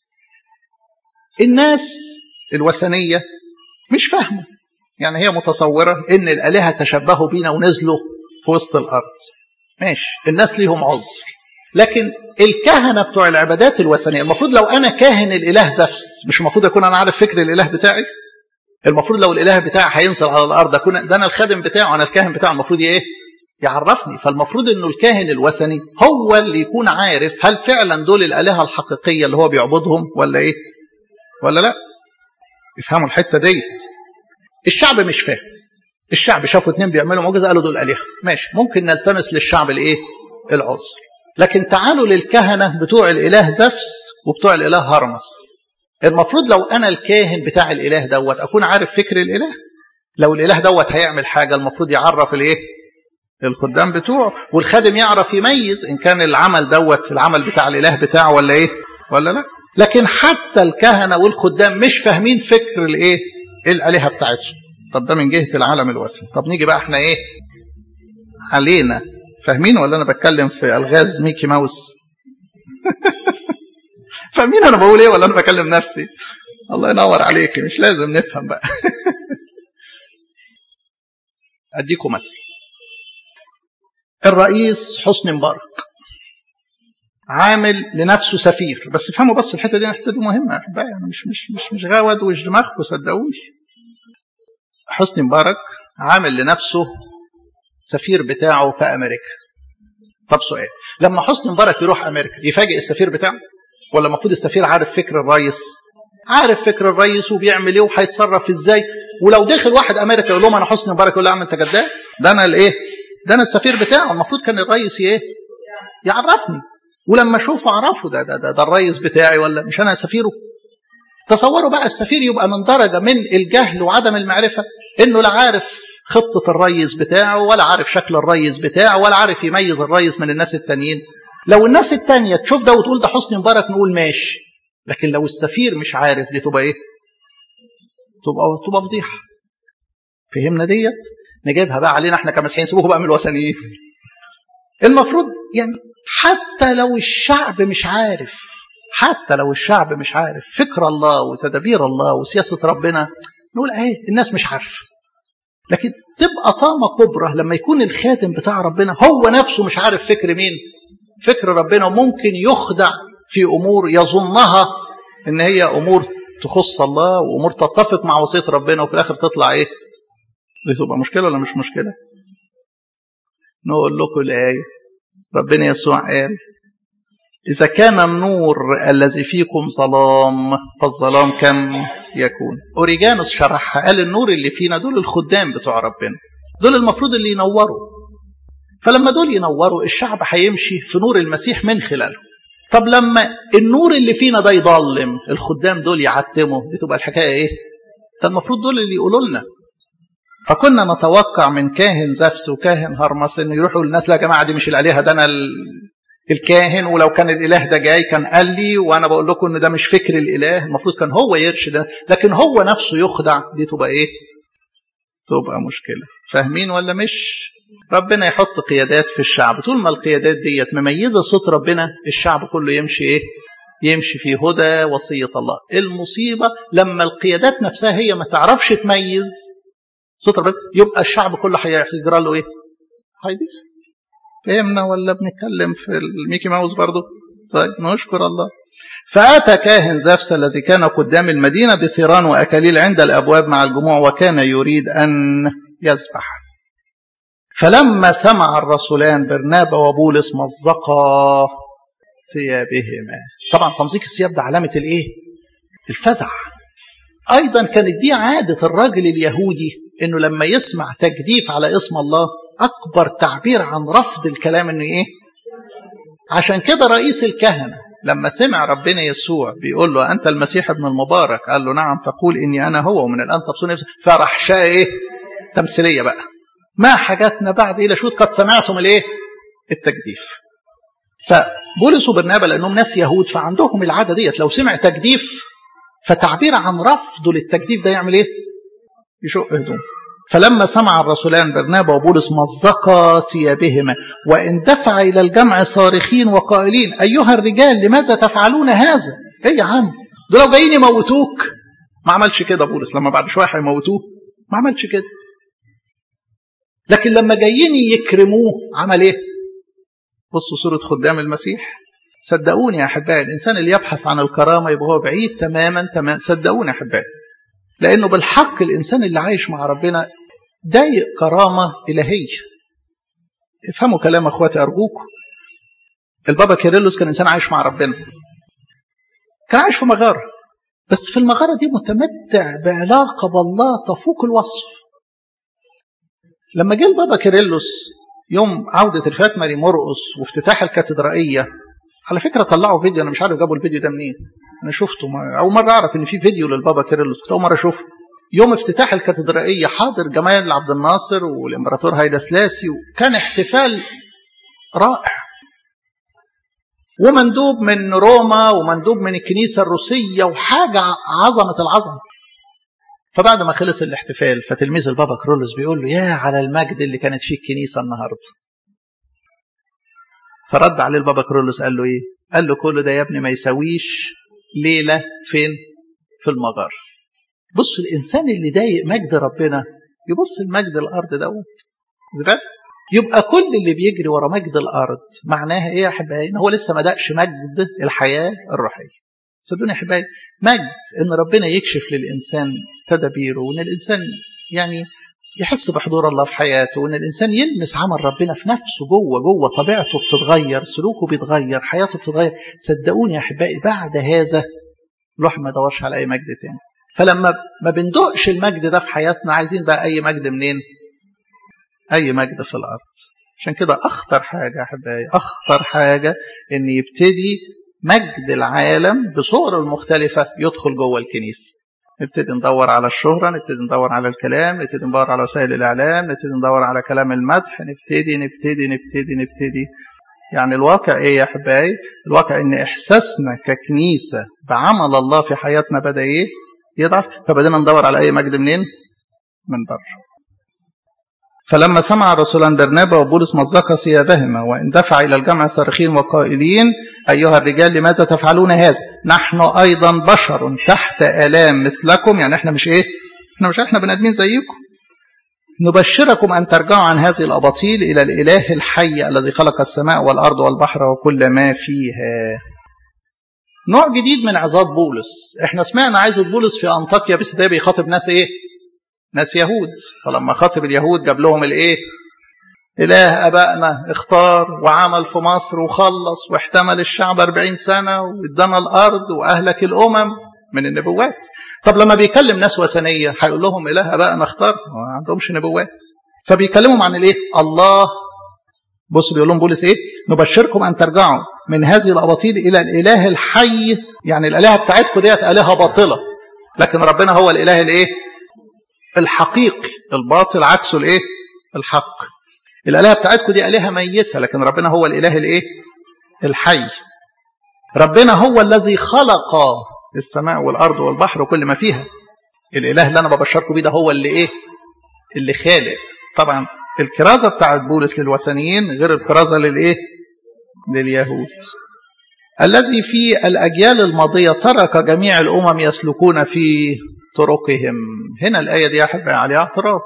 الناس الوثنيه مش فاهمه يعني هي متصوره ان الالهه تشبهوا بينا ونزلوا في وسط الارض ماشي الناس ليهم عذر لكن الكهنه بتوع العبادات الوثنيه المفروض لو انا كاهن الاله زفس مش المفروض اكون انا عارف فكر الاله بتاعي المفروض لو الاله بتاعي هينزل على الارض اكون ده انا الخادم بتاعه انا الكاهن بتاعه المفروض ايه يعرفني فالمفروض انه الكاهن الوثني هو اللي يكون عارف هل فعلا دول الالهه الحقيقيه اللي هو بيعبدهم ولا ايه ولا لا يفهموا الحته ديت الشعب مش فاهم الشعب شافوا اتنين بيعملوا معجزه قالوا دول الهه ماشي ممكن نلتمس للشعب الايه العذر لكن تعالوا للكهنه بتوع الاله زفس وبتوع الاله هرمس المفروض لو انا الكاهن بتاع الاله دوت اكون عارف فكر الاله لو الاله دوت هيعمل حاجه المفروض يعرف الايه الخدام بتوعه والخادم يعرف يميز ان كان العمل دوت العمل بتاع الاله بتاعه ولا ايه ولا لا لكن حتى الكهنه والخدام مش فاهمين فكر الايه الالهه بتاعتهم طب ده من جهه العالم الوثني طب نيجي بقى احنا ايه علينا فاهمين ولا انا بتكلم في الغاز ميكي ماوس فاهمين انا بقول ايه ولا انا بكلم نفسي الله ينور عليك مش لازم نفهم بقى اديكم مثل الرئيس حسني مبارك عامل لنفسه سفير بس افهموا بس الحته دي الحته دي مهمه احبائي يعني مش مش مش مش غاود وش دماغكم صدقوني حسني مبارك عامل لنفسه سفير بتاعه في امريكا طب سؤال لما حسني مبارك يروح امريكا يفاجئ السفير بتاعه ولا المفروض السفير عارف فكر الرئيس عارف فكر الرئيس وبيعمل ايه وهيتصرف ازاي ولو دخل واحد امريكا يقول لهم انا حسني مبارك يقول له يا عم انت جداد ده انا الايه ده انا السفير بتاعه المفروض كان الرئيس ايه يعرفني ولما اشوفه اعرفه ده ده, ده ده الرئيس بتاعي ولا مش انا سفيره تصوروا بقى السفير يبقى من درجه من الجهل وعدم المعرفه انه لا عارف خطه الرئيس بتاعه ولا عارف شكل الرئيس بتاعه ولا عارف يميز الرئيس من الناس التانيين لو الناس التانية تشوف ده وتقول ده حسني مبارك نقول ماشي لكن لو السفير مش عارف دي تبقى ايه تبقى تبقى فضيحه فهمنا ديت نجيبها بقى علينا احنا كمسيحيين سيبوكم بقى من الوثنيين المفروض يعني حتى لو الشعب مش عارف حتى لو الشعب مش عارف فكر الله وتدابير الله وسياسة ربنا نقول ايه الناس مش عارفة لكن تبقى طامة كبرى لما يكون الخاتم بتاع ربنا هو نفسه مش عارف فكر مين فكر ربنا وممكن يخدع في أمور يظنها إن هي أمور تخص الله وأمور تتفق مع وصية ربنا وفي الآخر تطلع إيه دي تبقى مشكلة ولا مش مشكلة نقول لكم الآية ربنا يسوع قال إذا كان النور الذي فيكم ظلام فالظلام كم يكون أوريجانوس شرحها قال النور اللي فينا دول الخدام بتوع ربنا دول المفروض اللي ينوروا فلما دول ينوروا الشعب هيمشي في نور المسيح من خلاله طب لما النور اللي فينا ده يضلم الخدام دول يعتموا دي تبقى الحكاية ايه ده المفروض دول اللي يقولوا لنا فكنا نتوقع من كاهن زفس وكاهن هرمس انه يروحوا للناس لا يا جماعه دي مش الالهه ده انا الكاهن ولو كان الاله ده جاي كان قال لي وانا بقول لكم ان ده مش فكر الاله المفروض كان هو يرشد لكن هو نفسه يخدع دي تبقى ايه تبقى مشكله فاهمين ولا مش ربنا يحط قيادات في الشعب طول ما القيادات ديت مميزه صوت ربنا الشعب كله يمشي ايه يمشي في هدى وصيه الله المصيبه لما القيادات نفسها هي ما تعرفش تميز صوت ربنا يبقى الشعب كله هيجرى له ايه هيضيق فهمنا ولا بنتكلم في الميكي ماوس برضه طيب نشكر الله فأتى كاهن زفس الذي كان قدام المدينة بثيران وأكاليل عند الأبواب مع الجموع وكان يريد أن يذبح فلما سمع الرسولان برنابا وبولس مزقا ثيابهما طبعا تمزيق الثياب ده علامة الايه الفزع ايضا كانت دي عادة الراجل اليهودي انه لما يسمع تجديف على اسم الله اكبر تعبير عن رفض الكلام انه ايه عشان كده رئيس الكهنة لما سمع ربنا يسوع بيقول له أنت المسيح ابن المبارك قال له نعم فقول إني أنا هو ومن الآن تبصرني فرح شاء إيه تمثيلية بقى ما حاجتنا بعد إلى شوت قد سمعتم الإيه التجديف فبولس وبرنابا لأنهم ناس يهود فعندهم العادة ديت لو سمع تجديف فتعبير عن رفضه للتجديف ده يعمل إيه يشق هدوم فلما سمع الرسولان برنابا وبولس مزقا ثيابهما واندفع الى الجمع صارخين وقائلين ايها الرجال لماذا تفعلون هذا؟ ايه يا عم؟ دول لو جايين يموتوك ما عملش كده بولس لما بعد شويه هيموتوه ما عملش كده لكن لما جايين يكرموه عمل ايه؟ بصوا صوره خدام المسيح صدقوني يا احبائي الانسان اللي يبحث عن الكرامه يبقى هو بعيد تماما تماما صدقوني يا احبائي لأنه بالحق الإنسان اللي عايش مع ربنا ضايق كرامة إلهية افهموا كلام أخواتي أرجوكم البابا كيرلس كان إنسان عايش مع ربنا كان عايش في مغارة بس في المغارة دي متمتع بعلاقة بالله تفوق الوصف لما جه البابا كيرلس يوم عودة الفات ماري مرقس وافتتاح الكاتدرائية على فكرة طلعوا فيديو أنا مش عارف جابوا الفيديو ده منين انا شفته اول مره اعرف ان في فيديو للبابا كيرلس كنت اول مره اشوفه يوم افتتاح الكاتدرائيه حاضر جمال عبد الناصر والامبراطور هيدا سلاسي وكان احتفال رائع ومندوب من روما ومندوب من الكنيسه الروسيه وحاجه عظمه العظمه فبعد ما خلص الاحتفال فتلميذ البابا كيرلس بيقول له يا على المجد اللي كانت فيه الكنيسه النهارده فرد عليه البابا كيرلس قال له ايه قال له كل ده يا ابني ما يساويش ليلة فين في المغار بص الإنسان اللي ضايق مجد ربنا يبص المجد الأرض دوت زبال يبقى كل اللي بيجري ورا مجد الأرض معناها إيه يا أحبائي إن هو لسه ما دقش مجد الحياة الروحية صدقوني يا أحبائي مجد إن ربنا يكشف للإنسان تدابيره وإن الإنسان يعني يحس بحضور الله في حياته وإن الإنسان يلمس عمل ربنا في نفسه جوه جوه طبيعته بتتغير سلوكه بيتغير حياته بتتغير صدقوني يا أحبائي بعد هذا الواحد ما يدورش على أي مجد تاني فلما ما بندقش المجد ده في حياتنا عايزين بقى أي مجد منين؟ أي مجد في الأرض عشان كده أخطر حاجة يا أحبائي أخطر حاجة إن يبتدي مجد العالم بصوره المختلفة يدخل جوه الكنيسة نبتدي ندور على الشهرة نبتدي ندور على الكلام نبتدي ندور على وسائل الإعلام نبتدي ندور على كلام المدح نبتدي نبتدي نبتدي نبتدي يعني الواقع إيه يا أحبائي الواقع إن إحساسنا ككنيسة بعمل الله في حياتنا بدأ إيه يضعف فبدأنا ندور على أي مجد منين من بره فلما سمع الرسولان برنابا وبولس مزق ثيابهما واندفع إلى الجمع صارخين وقائلين أيها الرجال لماذا تفعلون هذا نحن أيضا بشر تحت آلام مثلكم يعني احنا مش ايه احنا مش احنا بني ادمين زيكم نبشركم أن ترجعوا عن هذه الأباطيل إلى الإله الحي الذي خلق السماء والأرض والبحر وكل ما فيها نوع جديد من عظات بولس احنا سمعنا عظة بولس في أنطاكيا بس ده بيخاطب ناس ايه ناس يهود فلما خاطب اليهود جاب لهم الايه إله أبائنا اختار وعمل في مصر وخلص واحتمل الشعب أربعين سنة وادانا الأرض وأهلك الأمم من النبوات طب لما بيكلم ناس وثنية هيقول لهم إله أبائنا اختار ما عندهمش نبوات فبيكلمهم عن الإيه الله بص بيقول لهم بولس إيه نبشركم أن ترجعوا من هذه الأباطيل إلى الإله الحي يعني الآلهة بتاعتكم ديت آلهة باطلة لكن ربنا هو الإله الإيه الحقيقي الباطل عكسه الإيه الحق الآلهة بتاعتكم دي آلهة ميتة لكن ربنا هو الإله الإيه الحي ربنا هو الذي خلق السماء والأرض والبحر وكل ما فيها الإله اللي أنا ببشركم بيه ده هو اللي إيه اللي خالق طبعا الكرازة بتاعت بولس للوثنيين غير الكرازة للإيه لليهود الذي في الأجيال الماضية ترك جميع الأمم يسلكون في طرقهم هنا الآية دي أحب عليها اعتراض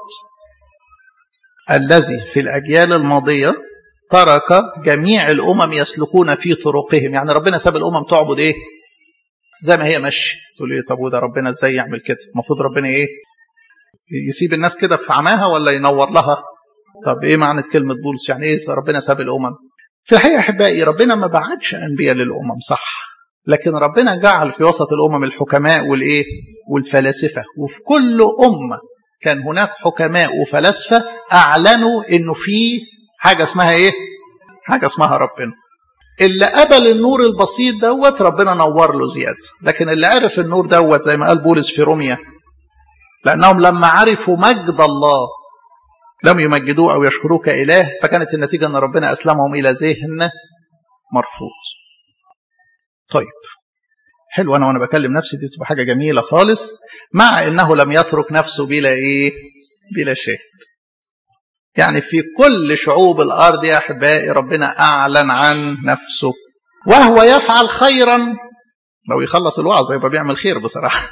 الذي في الأجيال الماضية ترك جميع الأمم يسلكون في طرقهم يعني ربنا ساب الأمم تعبد إيه زي ما هي ماشيه تقول ايه طب وده ربنا ازاي يعمل كده المفروض ربنا ايه يسيب الناس كده في عماها ولا ينور لها طب ايه معنى كلمه بولس يعني ايه ربنا ساب الامم في الحقيقه احبائي ربنا ما بعتش انبياء للامم صح لكن ربنا جعل في وسط الامم الحكماء والايه والفلاسفه وفي كل امه كان هناك حكماء وفلاسفه اعلنوا انه في حاجه اسمها ايه حاجه اسمها ربنا اللي قبل النور البسيط دوت ربنا نور له زياده لكن اللي عرف النور دوت زي ما قال بولس في روميا لانهم لما عرفوا مجد الله لم يمجدوه او يشكروه كاله فكانت النتيجه ان ربنا اسلمهم الى ذهن مرفوض طيب حلو انا وانا بكلم نفسي دي تبقى حاجه جميله خالص مع انه لم يترك نفسه بلا ايه بلا شاهد يعني في كل شعوب الارض يا احبائي ربنا اعلن عن نفسه وهو يفعل خيرا لو يخلص الوعظه يبقى بيعمل خير بصراحه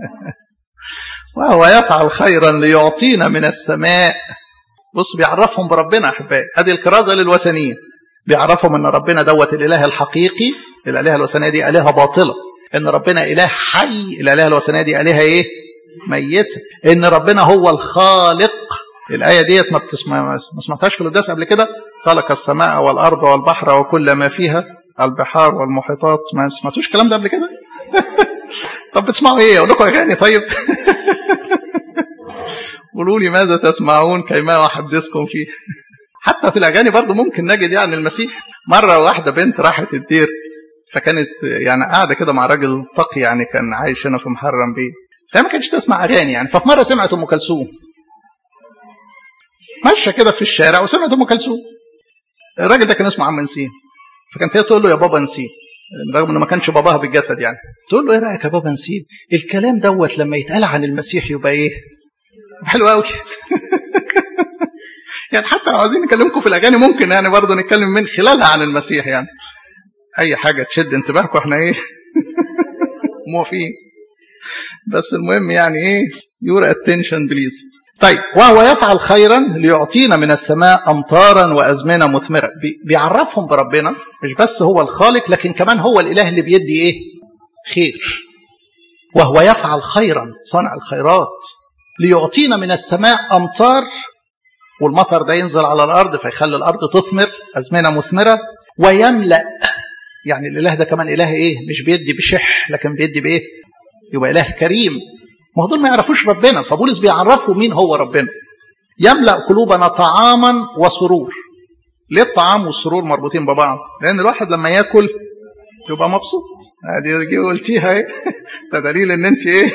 وهو يفعل خيرا ليعطينا من السماء بص بيعرفهم بربنا احبائي هذه الكرازه للوثنيين بيعرفهم ان ربنا دوت الاله الحقيقي الالهه الوثنيه دي الهه باطله ان ربنا اله حي الالهه الوثنيه دي الهه ايه ميته ان ربنا هو الخالق الآية ديت ما بتسمع ما سمعتهاش في القداس قبل كده خلق السماء والأرض والبحر وكل ما فيها البحار والمحيطات ما سمعتوش الكلام ده قبل كده طب بتسمعوا ايه اقول لكم اغاني طيب قولوا لي ماذا تسمعون كيما احدثكم فيه حتى في الاغاني برضو ممكن نجد يعني المسيح مره واحده بنت راحت الدير فكانت يعني قاعده كده مع راجل تقي يعني كان عايش هنا في محرم بيه فهي ما كانتش تسمع اغاني يعني ففي مره سمعت ام كلثوم ماشيه كده في الشارع وسمعت ام كلثوم الراجل ده كان اسمه عم نسيم فكانت هي تقول له يا بابا نسيم رغم انه ما كانش باباها بالجسد يعني تقول له ايه رايك يا بابا نسيم الكلام دوت لما يتقال عن المسيح يبقى ايه حلو قوي يعني حتى لو عايزين نكلمكم في الاغاني ممكن يعني برضه نتكلم من خلالها عن المسيح يعني اي حاجه تشد انتباهكم احنا ايه موافقين بس المهم يعني ايه يور اتنشن بليز طيب وهو يفعل خيرا ليعطينا من السماء امطارا وازمنه مثمره بيعرفهم بربنا مش بس هو الخالق لكن كمان هو الاله اللي بيدي ايه خير وهو يفعل خيرا صنع الخيرات ليعطينا من السماء امطار والمطر ده ينزل على الارض فيخلي الارض تثمر ازمنه مثمره ويملا يعني الاله ده كمان اله ايه مش بيدي بشح لكن بيدي بايه يبقى اله كريم ما هو دول ما يعرفوش ربنا فبولس بيعرفوا مين هو ربنا يملا قلوبنا طعاما وسرور ليه الطعام والسرور مربوطين ببعض لان الواحد لما ياكل يبقى مبسوط ادي دي قلتيها ايه ده دليل ان انت ايه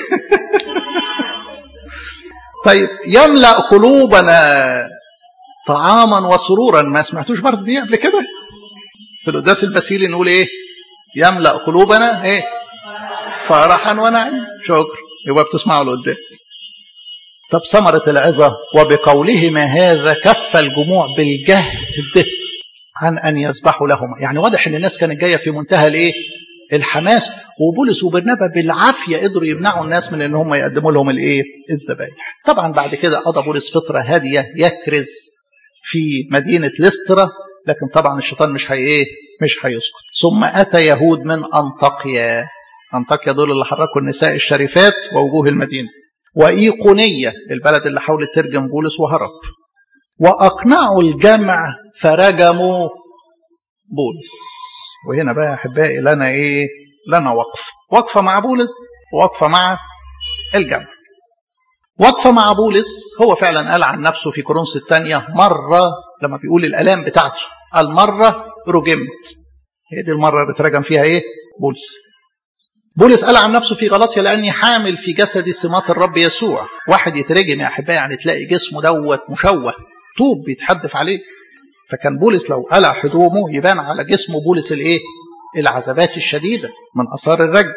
طيب يملا قلوبنا طعاما وسرورا ما سمعتوش برضه دي قبل كده في القداس البسيلي نقول ايه يملا قلوبنا ايه فرحا ونعيم شكر يبقى بتسمعوا القداس طب ثمرة العظة وبقولهما هذا كف الجموع بالجهد عن أن يسبحوا لهما يعني واضح أن الناس كانت جاية في منتهى الإيه الحماس وبولس وبرنابا بالعافية قدروا يمنعوا الناس من أن هم يقدموا لهم الإيه الذبايح طبعا بعد كده قضى بولس فترة هادية يكرز في مدينة لسترا لكن طبعا الشيطان مش هي ايه مش هيسكت ثم اتى يهود من انطاكيا انطاكيا دول اللي حركوا النساء الشريفات ووجوه المدينه وايقونيه البلد اللي حاولت ترجم بولس وهرب واقنعوا الجمع فرجموا بولس وهنا بقى يا احبائي لنا ايه لنا وقفه وقفه مع بولس ووقفه مع الجمع وقفة مع بولس هو فعلا قال عن نفسه في كورنثوس الثانية مرة لما بيقول الآلام بتاعته المرة رجمت هي دي المرة اللي بترجم فيها ايه بولس بولس قال عن نفسه في غلطية لأني حامل في جسدي سمات الرب يسوع واحد يترجم يا أحبائي يعني تلاقي جسمه دوت مشوه طوب بيتحدف عليه فكان بولس لو قلع هدومه يبان على جسمه بولس الايه العذابات الشديدة من أثار الرجم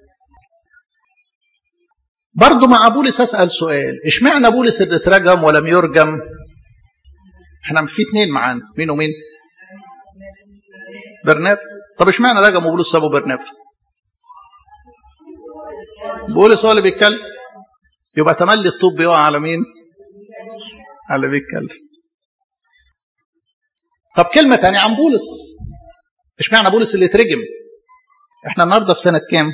برضه مع بولس اسال سؤال اشمعنى بولس اللي اترجم ولم يرجم احنا في اتنين معانا مين ومين برناب طب اشمعنى رجموا بولس سابوا برناب بولس هو اللي بيتكلم يبقى تملي الطوب بيقع على مين على اللي بيتكلم طب كلمه تانية عن بولس اشمعنى بولس اللي اترجم احنا النهارده في سنه كام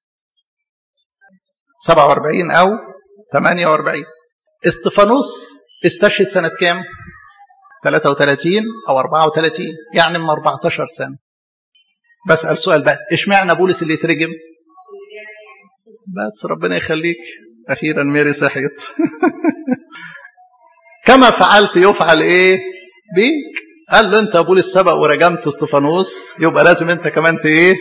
47 أو 48 استفانوس استشهد سنة كام 33 أو 34 يعني من 14 سنة بسأل سؤال بقى اشمعنى بولس اللي يترجم بس ربنا يخليك أخيرا ميري صحيت كما فعلت يفعل ايه بيك قال له انت بولس سبق ورجمت استفانوس يبقى لازم انت كمان ايه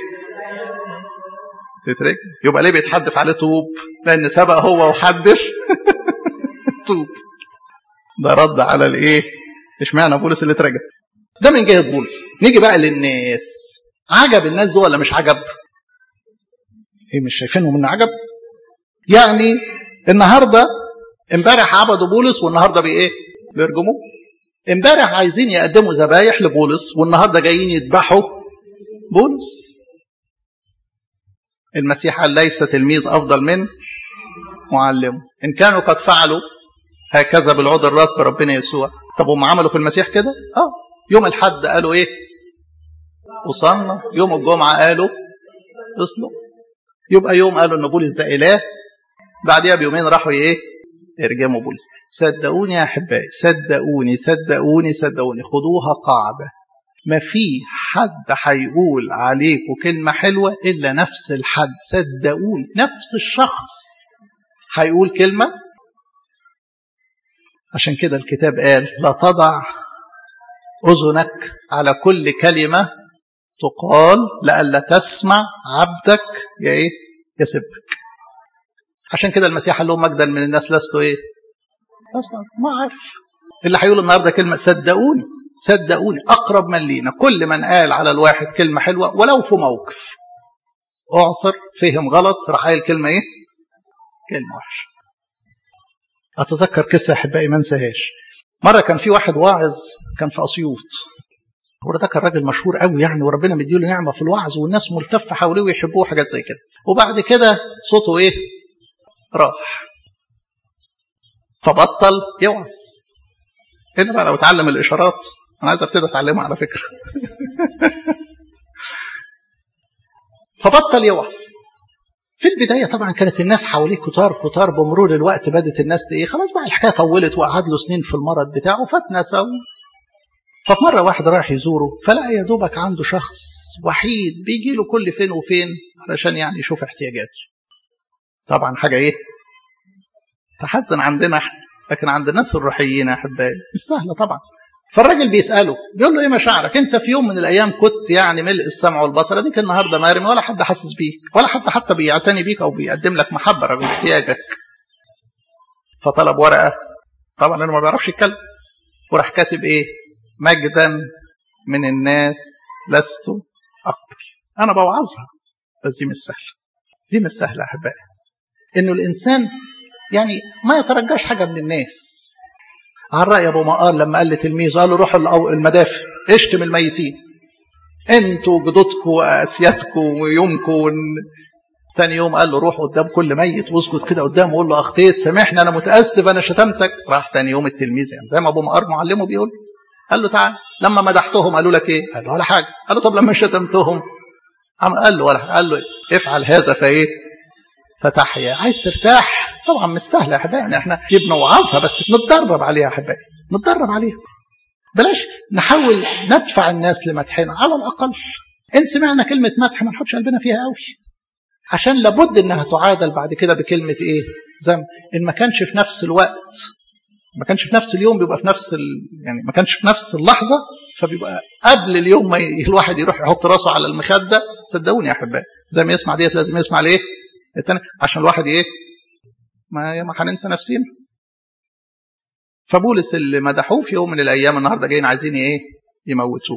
تترك يبقى ليه بيتحدف عليه طوب لان سبق هو وحدف طوب ده رد على الايه اشمعنى بولس اللي اترجم ده من جهه بولس نيجي بقى للناس عجب الناس دي ولا مش عجب ايه مش شايفينهم من عجب يعني النهارده امبارح عبدوا بولس والنهارده بايه بيرجموه امبارح عايزين يقدموا ذبايح لبولس والنهارده جايين يذبحوا بولس المسيح قال ليس تلميذ أفضل من معلمه إن كانوا قد فعلوا هكذا بالعود الرات بربنا يسوع طب هم عملوا في المسيح كده اه يوم الحد قالوا ايه وصلنا يوم الجمعة قالوا اصلوا يبقى يوم قالوا ان بولس ده اله بعديها بيومين راحوا ايه ارجموا بولس صدقوني يا احبائي صدقوني صدقوني صدقوني خدوها قاعده ما في حد هيقول عليكم كلمة حلوة إلا نفس الحد صدقوني نفس الشخص هيقول كلمة عشان كده الكتاب قال لا تضع أذنك على كل كلمة تقال لئلا تسمع عبدك يا إيه يسبك عشان كده المسيح قال لهم مجدا من الناس لست إيه ما عارف اللي هيقول النهارده كلمة صدقوني صدقوني أقرب من لينا كل من قال على الواحد كلمة حلوة ولو في موقف أعصر فهم غلط راح قايل كلمة إيه؟ كلمة وحشة أتذكر قصة أحبائي ما انساهاش مرة كان في واحد واعظ كان في أسيوط هو ده كان راجل مشهور قوي يعني وربنا مديله نعمه في الوعظ والناس ملتفه حواليه ويحبوه حاجات زي كده وبعد كده صوته ايه راح فبطل يوعظ هنا بقى لو اتعلم الاشارات انا عايز ابتدي اتعلمها على فكره فبطل يوعظ في البدايه طبعا كانت الناس حواليه كتار كتار بمرور الوقت بدت الناس ايه خلاص بقى الحكايه طولت وقعد له سنين في المرض بتاعه فاتنسى ففي مره واحد راح يزوره فلقى يا دوبك عنده شخص وحيد بيجي له كل فين وفين علشان يعني يشوف احتياجاته طبعا حاجه ايه تحزن عندنا احنا لكن عند الناس الروحيين يا احبائي مش سهله طبعا فالراجل بيساله بيقول له ايه مشاعرك انت في يوم من الايام كنت يعني ملء السمع والبصر اديك النهارده مرمي ولا حد حاسس بيك ولا حد حتى بيعتني بيك او بيقدم لك محبه رغم احتياجك فطلب ورقه طبعا لانه ما بيعرفش يتكلم وراح كاتب ايه مجدا من الناس لست اقبل انا بوعظها بس دي مش سهله دي مش سهله يا احبائي انه الانسان يعني ما يترجاش حاجه من الناس على رأي أبو مقار لما قال لتلميذه قال له روحوا المدافع اشتم الميتين انتوا جدودكم واسيادكم ويومكم تاني يوم قال له روح قدام كل ميت واسجد كده قدامه وقول له اخطيت سامحني انا متاسف انا شتمتك راح تاني يوم التلميذ يعني زي ما ابو مقار معلمه بيقول قال له تعال لما مدحتهم قالوا لك ايه؟ قال له ولا حاجه قال له طب لما شتمتهم قال له ولا قال له افعل هذا فايه؟ فتحيا عايز ترتاح طبعا مش سهله يا احبائي احنا بنوعظها بس نتدرب عليها يا احبائي نتدرب عليها بلاش نحاول ندفع الناس لمدحنا على الاقل ان سمعنا كلمه مدح ما نحطش قلبنا فيها قوي عشان لابد انها تعادل بعد كده بكلمه ايه ذنب ان ما كانش في نفس الوقت ما كانش في نفس اليوم بيبقى في نفس ال... يعني ما كانش في نفس اللحظه فبيبقى قبل اليوم ما ي... الواحد يروح يحط راسه على المخده صدقوني يا احبائي زي ما يسمع ديت لازم يسمع ليه التاني عشان الواحد ايه ما ما هننسى نفسينا فبولس اللي مدحوه في يوم من الايام النهارده جايين عايزين ايه يموتوه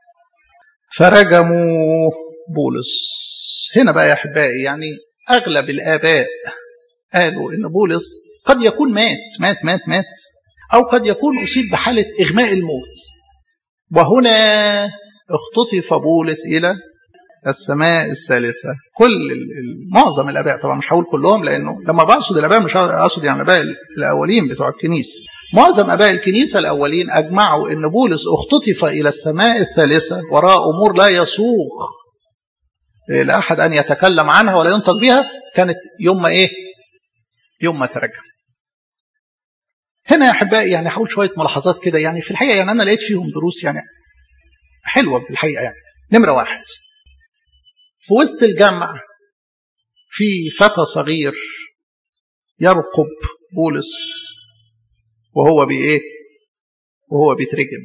فرجموا بولس هنا بقى يا احبائي يعني اغلب الاباء قالوا ان بولس قد يكون مات مات مات مات او قد يكون اصيب بحاله اغماء الموت وهنا اختطف بولس الى السماء الثالثة كل معظم الآباء طبعا مش هقول كلهم لأنه لما بقصد الآباء مش أقصد يعني الآباء الأولين بتوع الكنيسة معظم آباء الكنيسة الأولين أجمعوا أن بولس اختطف إلى السماء الثالثة وراء أمور لا يسوغ لأحد أن يتكلم عنها ولا ينطق بها كانت يوم ما إيه يوم ما ترجم هنا يا أحبائي يعني هقول شوية ملاحظات كده يعني في الحقيقة يعني أنا لقيت فيهم دروس يعني حلوة في الحقيقة يعني نمرة واحد في وسط الجمع في فتى صغير يرقب بولس وهو بإيه وهو بيترجم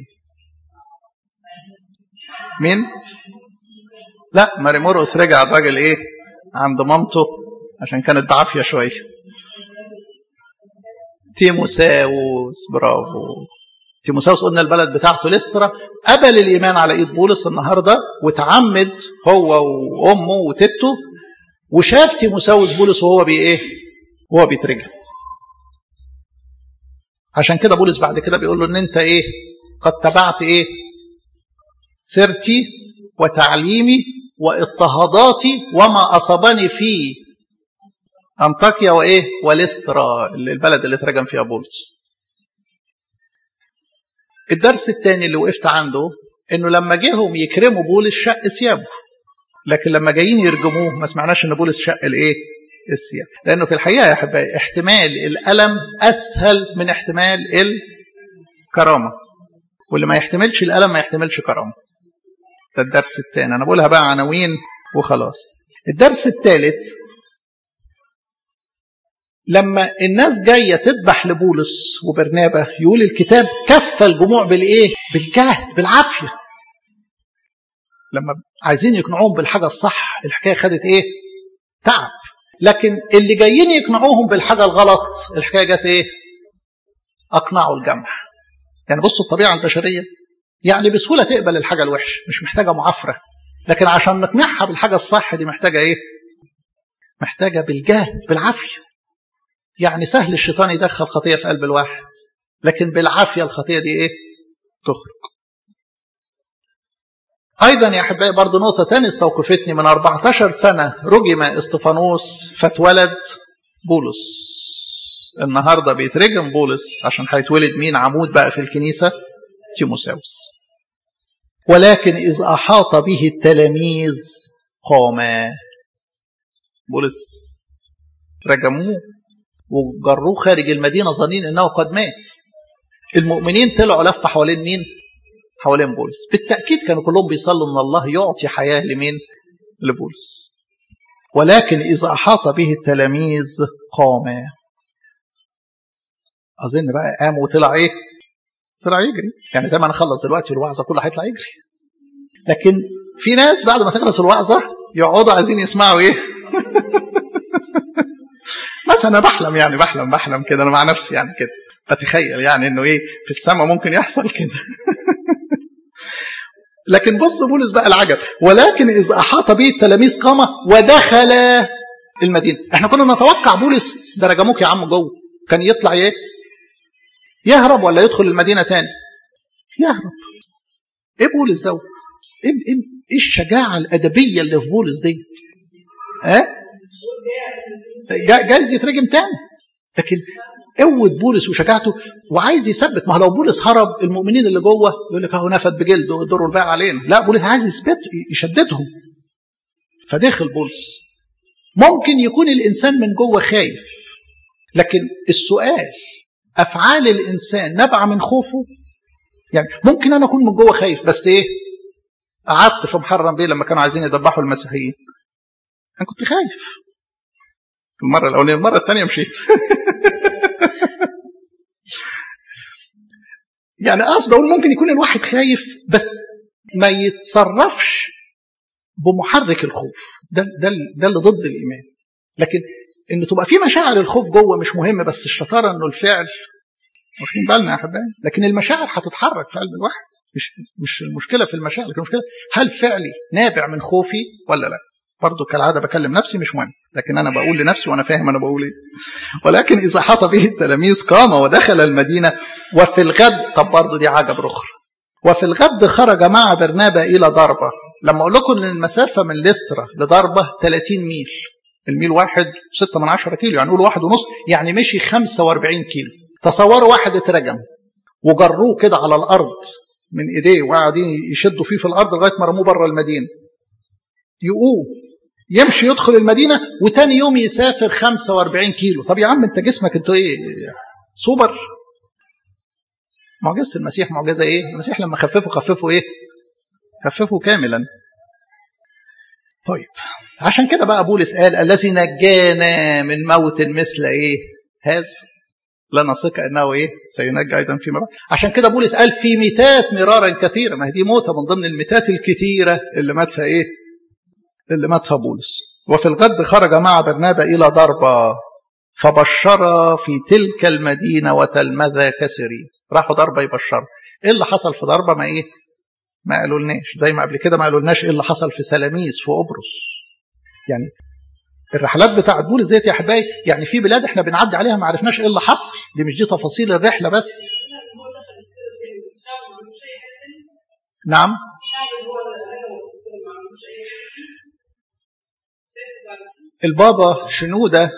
مين لا ماريموروس رجع الراجل ايه عند مامته عشان كانت بعافيه شويه تيموساوس برافو تيموساوس قلنا البلد بتاعته لسترا قبل الايمان على ايد بولس النهارده وتعمد هو وامه وتيتو وشاف تيموساوس بولس وهو بي ايه وهو بيترجم عشان كده بولس بعد كده بيقول له ان انت ايه قد تبعت ايه سيرتي وتعليمي واضطهاداتي وما اصابني في انطاكيا وايه ولسترا البلد اللي اترجم فيها بولس الدرس الثاني اللي وقفت عنده انه لما جيهم يكرموا بولس شق ثيابه لكن لما جايين يرجموه ما سمعناش ان بولس شق الايه الثياب لانه في الحقيقه يا احبائي احتمال الالم اسهل من احتمال الكرامه واللي ما يحتملش الالم ما يحتملش كرامه ده الدرس الثاني انا بقولها بقى عناوين وخلاص الدرس الثالث لما الناس جاية تذبح لبولس وبرنابة يقول الكتاب كف الجموع بالإيه؟ بالجهد بالعافية لما عايزين يقنعوهم بالحاجة الصح الحكاية خدت إيه؟ تعب لكن اللي جايين يقنعوهم بالحاجة الغلط الحكاية جت إيه؟ أقنعوا الجمع يعني بصوا الطبيعة البشرية يعني بسهولة تقبل الحاجة الوحشة مش محتاجة معافرة لكن عشان نقنعها بالحاجة الصح دي محتاجة إيه؟ محتاجة بالجهد بالعافية يعني سهل الشيطان يدخل خطية في قلب الواحد لكن بالعافية الخطية دي ايه تخرج أيضا يا أحبائي برضو نقطة تانية استوقفتني من 14 سنة رجم استفانوس فاتولد بولس النهاردة بيترجم بولس عشان هيتولد مين عمود بقى في الكنيسة تيموساوس ولكن إذ أحاط به التلاميذ قام بولس رجموه وجروه خارج المدينة ظنين أنه قد مات المؤمنين طلعوا لفة حوالين مين؟ حوالين بولس بالتأكيد كانوا كلهم بيصلوا أن الله يعطي حياة لمين؟ لبولس ولكن إذا أحاط به التلاميذ قام أظن بقى قام وطلع إيه؟ طلع يجري يعني زي ما أنا أخلص دلوقتي الوعظة كله هيطلع يجري لكن في ناس بعد ما تخلص الوعظة يقعدوا عايزين يسمعوا إيه؟ مثلا انا بحلم يعني بحلم بحلم كده انا مع نفسي يعني كده بتخيل يعني انه ايه في السماء ممكن يحصل كده لكن بص بولس بقى العجب ولكن اذ احاط به التلاميذ قام ودخل المدينه احنا كنا نتوقع بولس ده رجموك يا عم جوه كان يطلع ايه يهرب ولا يدخل المدينه تاني يهرب ايه بولس دوت ايه ايه ايه الشجاعه الادبيه اللي في بولس ديت ها أه؟ جايز يترجم تاني لكن قوة بولس وشجاعته وعايز يثبت ما لو بولس هرب المؤمنين اللي جوه يقول لك اهو نفد بجلده الدور الباقي علينا لا بولس عايز يثبت يشددهم فدخل بولس ممكن يكون الانسان من جوه خايف لكن السؤال افعال الانسان نبع من خوفه يعني ممكن انا اكون من جوه خايف بس ايه قعدت في محرم بيه لما كانوا عايزين يذبحوا المسيحيين انا كنت خايف المرة الأولانية المرة الثانية مشيت يعني قصد أقول ممكن يكون الواحد خايف بس ما يتصرفش بمحرك الخوف ده ده ده اللي ضد الإيمان لكن إن تبقى في مشاعر الخوف جوه مش مهم بس الشطارة إنه الفعل واخدين بالنا يا حبايبي لكن المشاعر هتتحرك في قلب الواحد مش مش المشكلة في المشاعر لكن المشكلة هل فعلي نابع من خوفي ولا لا برضه كالعاده بكلم نفسي مش مهم لكن انا بقول لنفسي وانا فاهم انا بقول ايه ولكن اذا حاط به التلاميذ قام ودخل المدينه وفي الغد طب برضه دي عجب اخرى وفي الغد خرج مع برنابا الى ضربه لما اقول لكم ان المسافه من ليسترا لضربه 30 ميل الميل واحد 6 من 10 كيلو يعني نقول واحد ونص يعني مشي 45 كيلو تصوروا واحد اترجم وجروه كده على الارض من ايديه وقاعدين يشدوا فيه في الارض لغايه ما رموه بره المدينه يقوم يمشي يدخل المدينة وتاني يوم يسافر 45 كيلو طب يا عم انت جسمك انت ايه سوبر معجزة المسيح معجزة ايه المسيح لما خففه خففه ايه خففه كاملا طيب عشان كده بقى بولس قال الذي نجانا من موت مثل ايه هذا لا نثق انه ايه سينجى ايضا فيما بعد عشان كده بولس قال في ميتات مرارا كثيره ما هي دي موته من ضمن الميتات الكثيره اللي ماتها ايه اللي ماتها بولس وفي الغد خرج مع برنابا إلى ضربة فبشر في تلك المدينة وتلمذ كسري راحوا ضربة يبشروا إيه اللي حصل في ضربة ما إيه ما قالوا لناش زي ما قبل كده ما قالوا لناش إيه اللي حصل في سلاميس في قبرص يعني الرحلات بتاعت بولس ديت يا احبائي يعني في بلاد احنا بنعدي عليها ما عرفناش ايه اللي حصل دي مش دي تفاصيل الرحله بس نعم البابا شنودة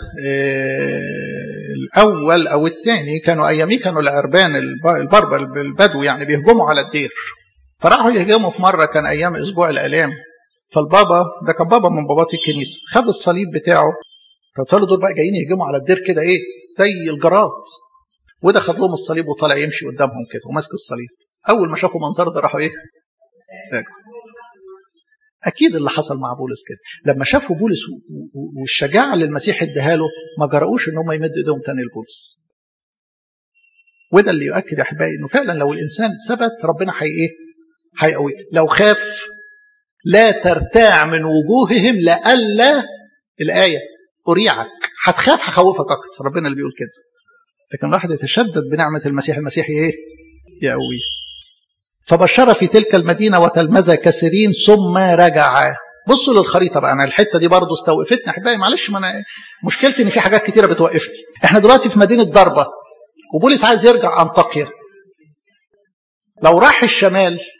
الأول أو الثاني كانوا أياميه كانوا العربان البربر البدو يعني بيهجموا على الدير فراحوا يهجموا في مرة كان أيام أسبوع الآلام فالبابا ده كان بابا من بابات الكنيسة خد الصليب بتاعه فتصلوا دول بقى جايين يهجموا على الدير كده إيه زي الجراد وده خد لهم الصليب وطالع يمشي قدامهم كده وماسك الصليب أول ما شافوا منظر ده راحوا إيه؟ راجعوا اكيد اللي حصل مع بولس كده لما شافوا بولس والشجاعه اللي المسيح اداها له ما جرؤوش ان هم يمدوا ايديهم تاني لبولس وده اللي يؤكد يا احبائي انه فعلا لو الانسان ثبت ربنا حي ايه هيقوي لو خاف لا ترتاع من وجوههم لئلا الايه اريعك هتخاف هخوفك اكتر ربنا اللي بيقول كده لكن الواحد يتشدد بنعمه المسيح المسيح ايه يقويه فبشر في تلك المدينة وتلمذ كثيرين ثم رجع بصوا للخريطة بقى أنا الحتة دي برضو استوقفتني أحبائي معلش ما أنا مشكلتي إن في حاجات كتيرة بتوقفني إحنا دلوقتي في مدينة ضربة وبولس عايز يرجع أنطاكيا لو راح الشمال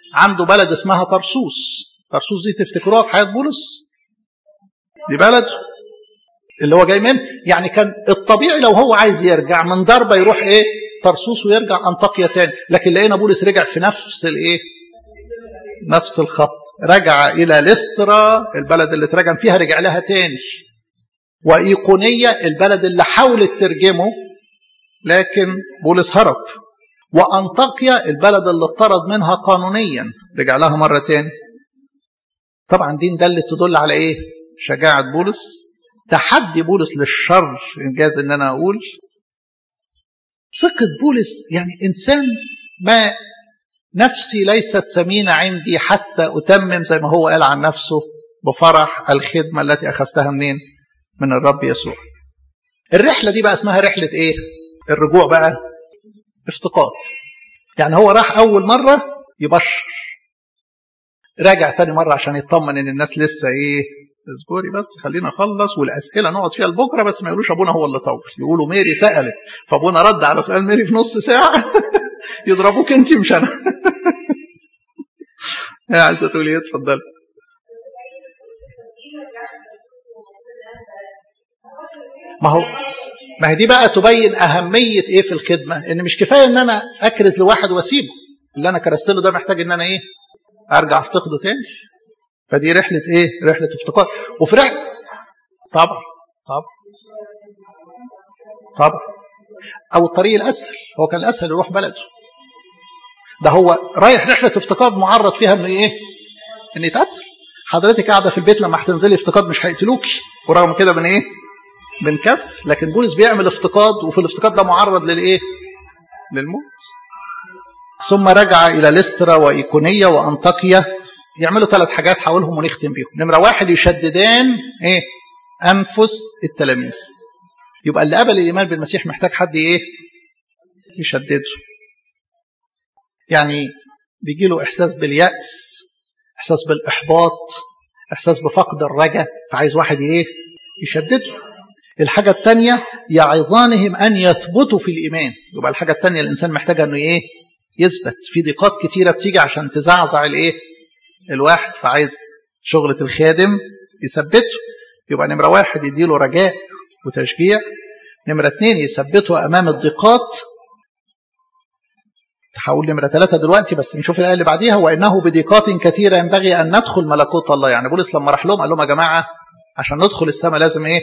عنده بلد اسمها طرسوس طرسوس دي تفتكروها في حياة بولس دي بلد اللي هو جاي منه يعني كان الطبيعي لو هو عايز يرجع من ضربة يروح ايه طرسوس ويرجع أنطاكيا تاني لكن لقينا بولس رجع في نفس الايه نفس الخط رجع إلى لسترا البلد اللي ترجم فيها رجع لها تاني وإيقونية البلد اللي حاولت ترجمه لكن بولس هرب وأنطاكيا البلد اللي اطرد منها قانونيا رجع لها مرة تاني طبعا دي دلت تدل على ايه شجاعة بولس تحدي بولس للشر انجاز ان انا اقول ثقة بولس يعني انسان ما نفسي ليست ثمينة عندي حتى أتمم زي ما هو قال عن نفسه بفرح الخدمة التي أخذتها منين من الرب يسوع الرحلة دي بقى اسمها رحلة ايه الرجوع بقى افتقاد يعني هو راح أول مرة يبشر راجع تاني مرة عشان يطمن ان الناس لسه ايه اصبري بس خلينا نخلص والاسئله نقعد فيها لبكره بس ما يقولوش ابونا هو اللي طول يقولوا ميري سالت فابونا رد على سؤال ميري في نص ساعه يضربوك انت مش انا يا عايزه تقولي ايه اتفضلي ما هو ما هي دي بقى تبين اهميه ايه في الخدمه ان مش كفايه ان انا اكرز لواحد واسيبه اللي انا كرست له ده محتاج ان انا ايه ارجع افتقده تاني فدي رحله ايه رحله افتقاد وفي رحله طبعا طبعا طبعا او الطريق الاسهل هو كان الاسهل يروح بلده ده هو رايح رحله افتقاد معرض فيها انه ايه ان يتقتل حضرتك قاعده في البيت لما هتنزلي افتقاد مش هيقتلوكي ورغم كده من ايه بنكس لكن بولس بيعمل افتقاد وفي الافتقاد ده معرض للايه للموت ثم رجع الى لسترا وايقونيه وانطاكيا يعملوا ثلاث حاجات حاولهم ونختم بيهم نمره واحد يشددان ايه انفس التلاميذ يبقى اللي قبل الايمان بالمسيح محتاج حد ايه يشدده يعني بيجي له احساس بالياس احساس بالاحباط احساس بفقد الرجاء فعايز واحد ايه يشدده الحاجة الثانية يعظانهم أن يثبتوا في الإيمان يبقى الحاجة الثانية الإنسان محتاج أنه إيه يثبت في ضيقات كتيرة بتيجي عشان تزعزع الإيه الواحد فعايز شغلة الخادم يثبته يبقى نمرة واحد يديله رجاء وتشجيع نمرة اتنين يثبته أمام الضيقات هقول نمرة ثلاثة دلوقتي بس نشوف الآية اللي بعديها وإنه بضيقات كثيرة ينبغي أن ندخل ملكوت الله يعني بولس لما راح لهم قال لهم يا جماعة عشان ندخل السماء لازم إيه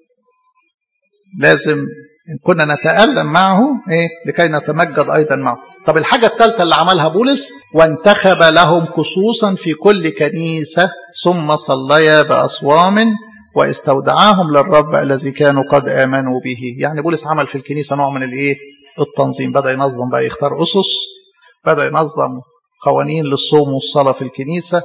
لازم إن كنا نتألم معه إيه لكي نتمجد أيضا معه طب الحاجة الثالثة اللي عملها بولس وانتخب لهم خصوصا في كل كنيسة ثم صليا بأصوام واستودعاهم للرب الذي كانوا قد آمنوا به يعني بولس عمل في الكنيسة نوع من الإيه التنظيم بدأ ينظم بقى يختار أسس بدأ ينظم قوانين للصوم والصلاة في الكنيسة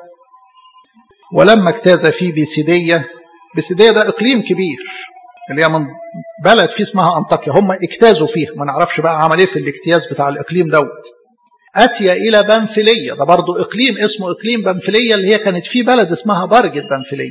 ولما اجتاز في بيسيدية بيسيدية ده إقليم كبير اللي هي من بلد فيه اسمها أنطاكيا هم اجتازوا فيها ما نعرفش بقى عمل ايه في الاجتياز بتاع الإقليم دوت أتي إلى بنفلية ده برضو إقليم اسمه إقليم بنفلية اللي هي كانت في بلد اسمها برجة بنفلية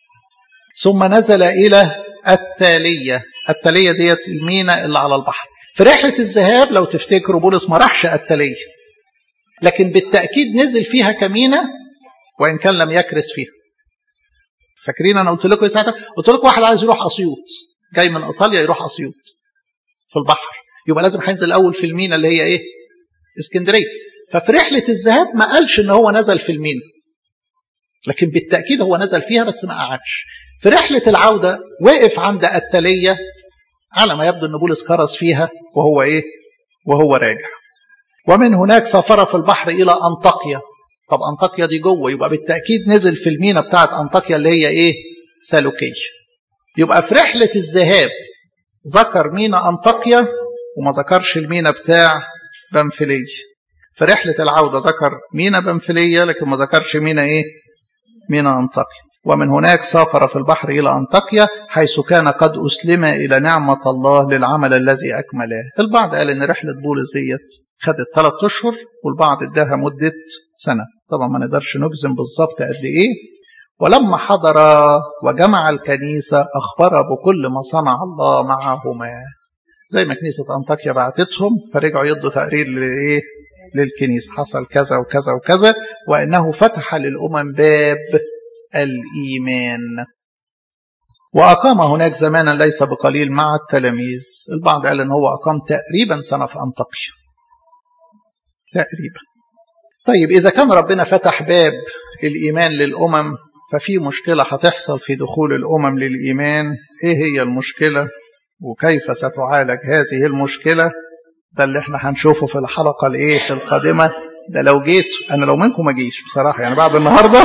ثم نزل إلى التالية التالية ديت المينا اللي على البحر في رحلة الذهاب لو تفتكروا بولس ما راحش التالية لكن بالتأكيد نزل فيها كمينة وإن كان لم يكرس فيها فاكرين أنا قلت لكم ساعتها قلت لكم واحد عايز يروح أسيوط جاي من إيطاليا يروح أسيوط في البحر يبقى لازم هينزل الأول في المينا اللي هي إيه اسكندرية ففي رحلة الذهاب ما قالش إن هو نزل في المينا لكن بالتأكيد هو نزل فيها بس ما قعدش في رحلة العودة وقف عند التالية على ما يبدو أن بولس كرز فيها وهو إيه وهو راجع ومن هناك سافر في البحر إلى أنطاكيا طب أنطاكيا دي جوه يبقى بالتأكيد نزل في المينا بتاعت أنطاكيا اللي هي إيه سالوكية يبقى في رحلة الذهاب ذكر مينا أنطاكيا وما ذكرش المينا بتاع بنفلية في رحلة العودة ذكر مينا بنفلية لكن ما ذكرش مينا إيه مينا أنطاكيا ومن هناك سافر في البحر إلى أنطاكيا حيث كان قد أسلم إلى نعمة الله للعمل الذي أكمله البعض قال إن رحلة بولس ديت خدت ثلاث أشهر والبعض اداها مدة سنة طبعا ما نقدرش نجزم بالظبط قد إيه ولما حضر وجمع الكنيسة أخبر بكل ما صنع الله معهما زي ما كنيسة أنطاكيا بعتتهم فرجعوا يدوا تقرير لإيه للكنيسة حصل كذا وكذا وكذا وأنه فتح للأمم باب الإيمان وأقام هناك زمانا ليس بقليل مع التلاميذ البعض قال أن هو أقام تقريبا سنة في أنطاكيا تقريبا طيب إذا كان ربنا فتح باب الإيمان للأمم ففي مشكلة هتحصل في دخول الأمم للإيمان إيه هي المشكلة وكيف ستعالج هذه المشكلة ده اللي احنا هنشوفه في الحلقة الايه القادمة ده لو جيت انا لو منكم ما اجيش بصراحة يعني بعد النهاردة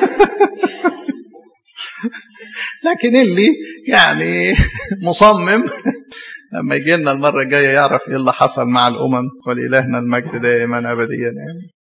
لكن اللي يعني مصمم لما يجي لنا المرة الجاية يعرف ايه اللي حصل مع الأمم ولإلهنا المجد دائما أبديا يعني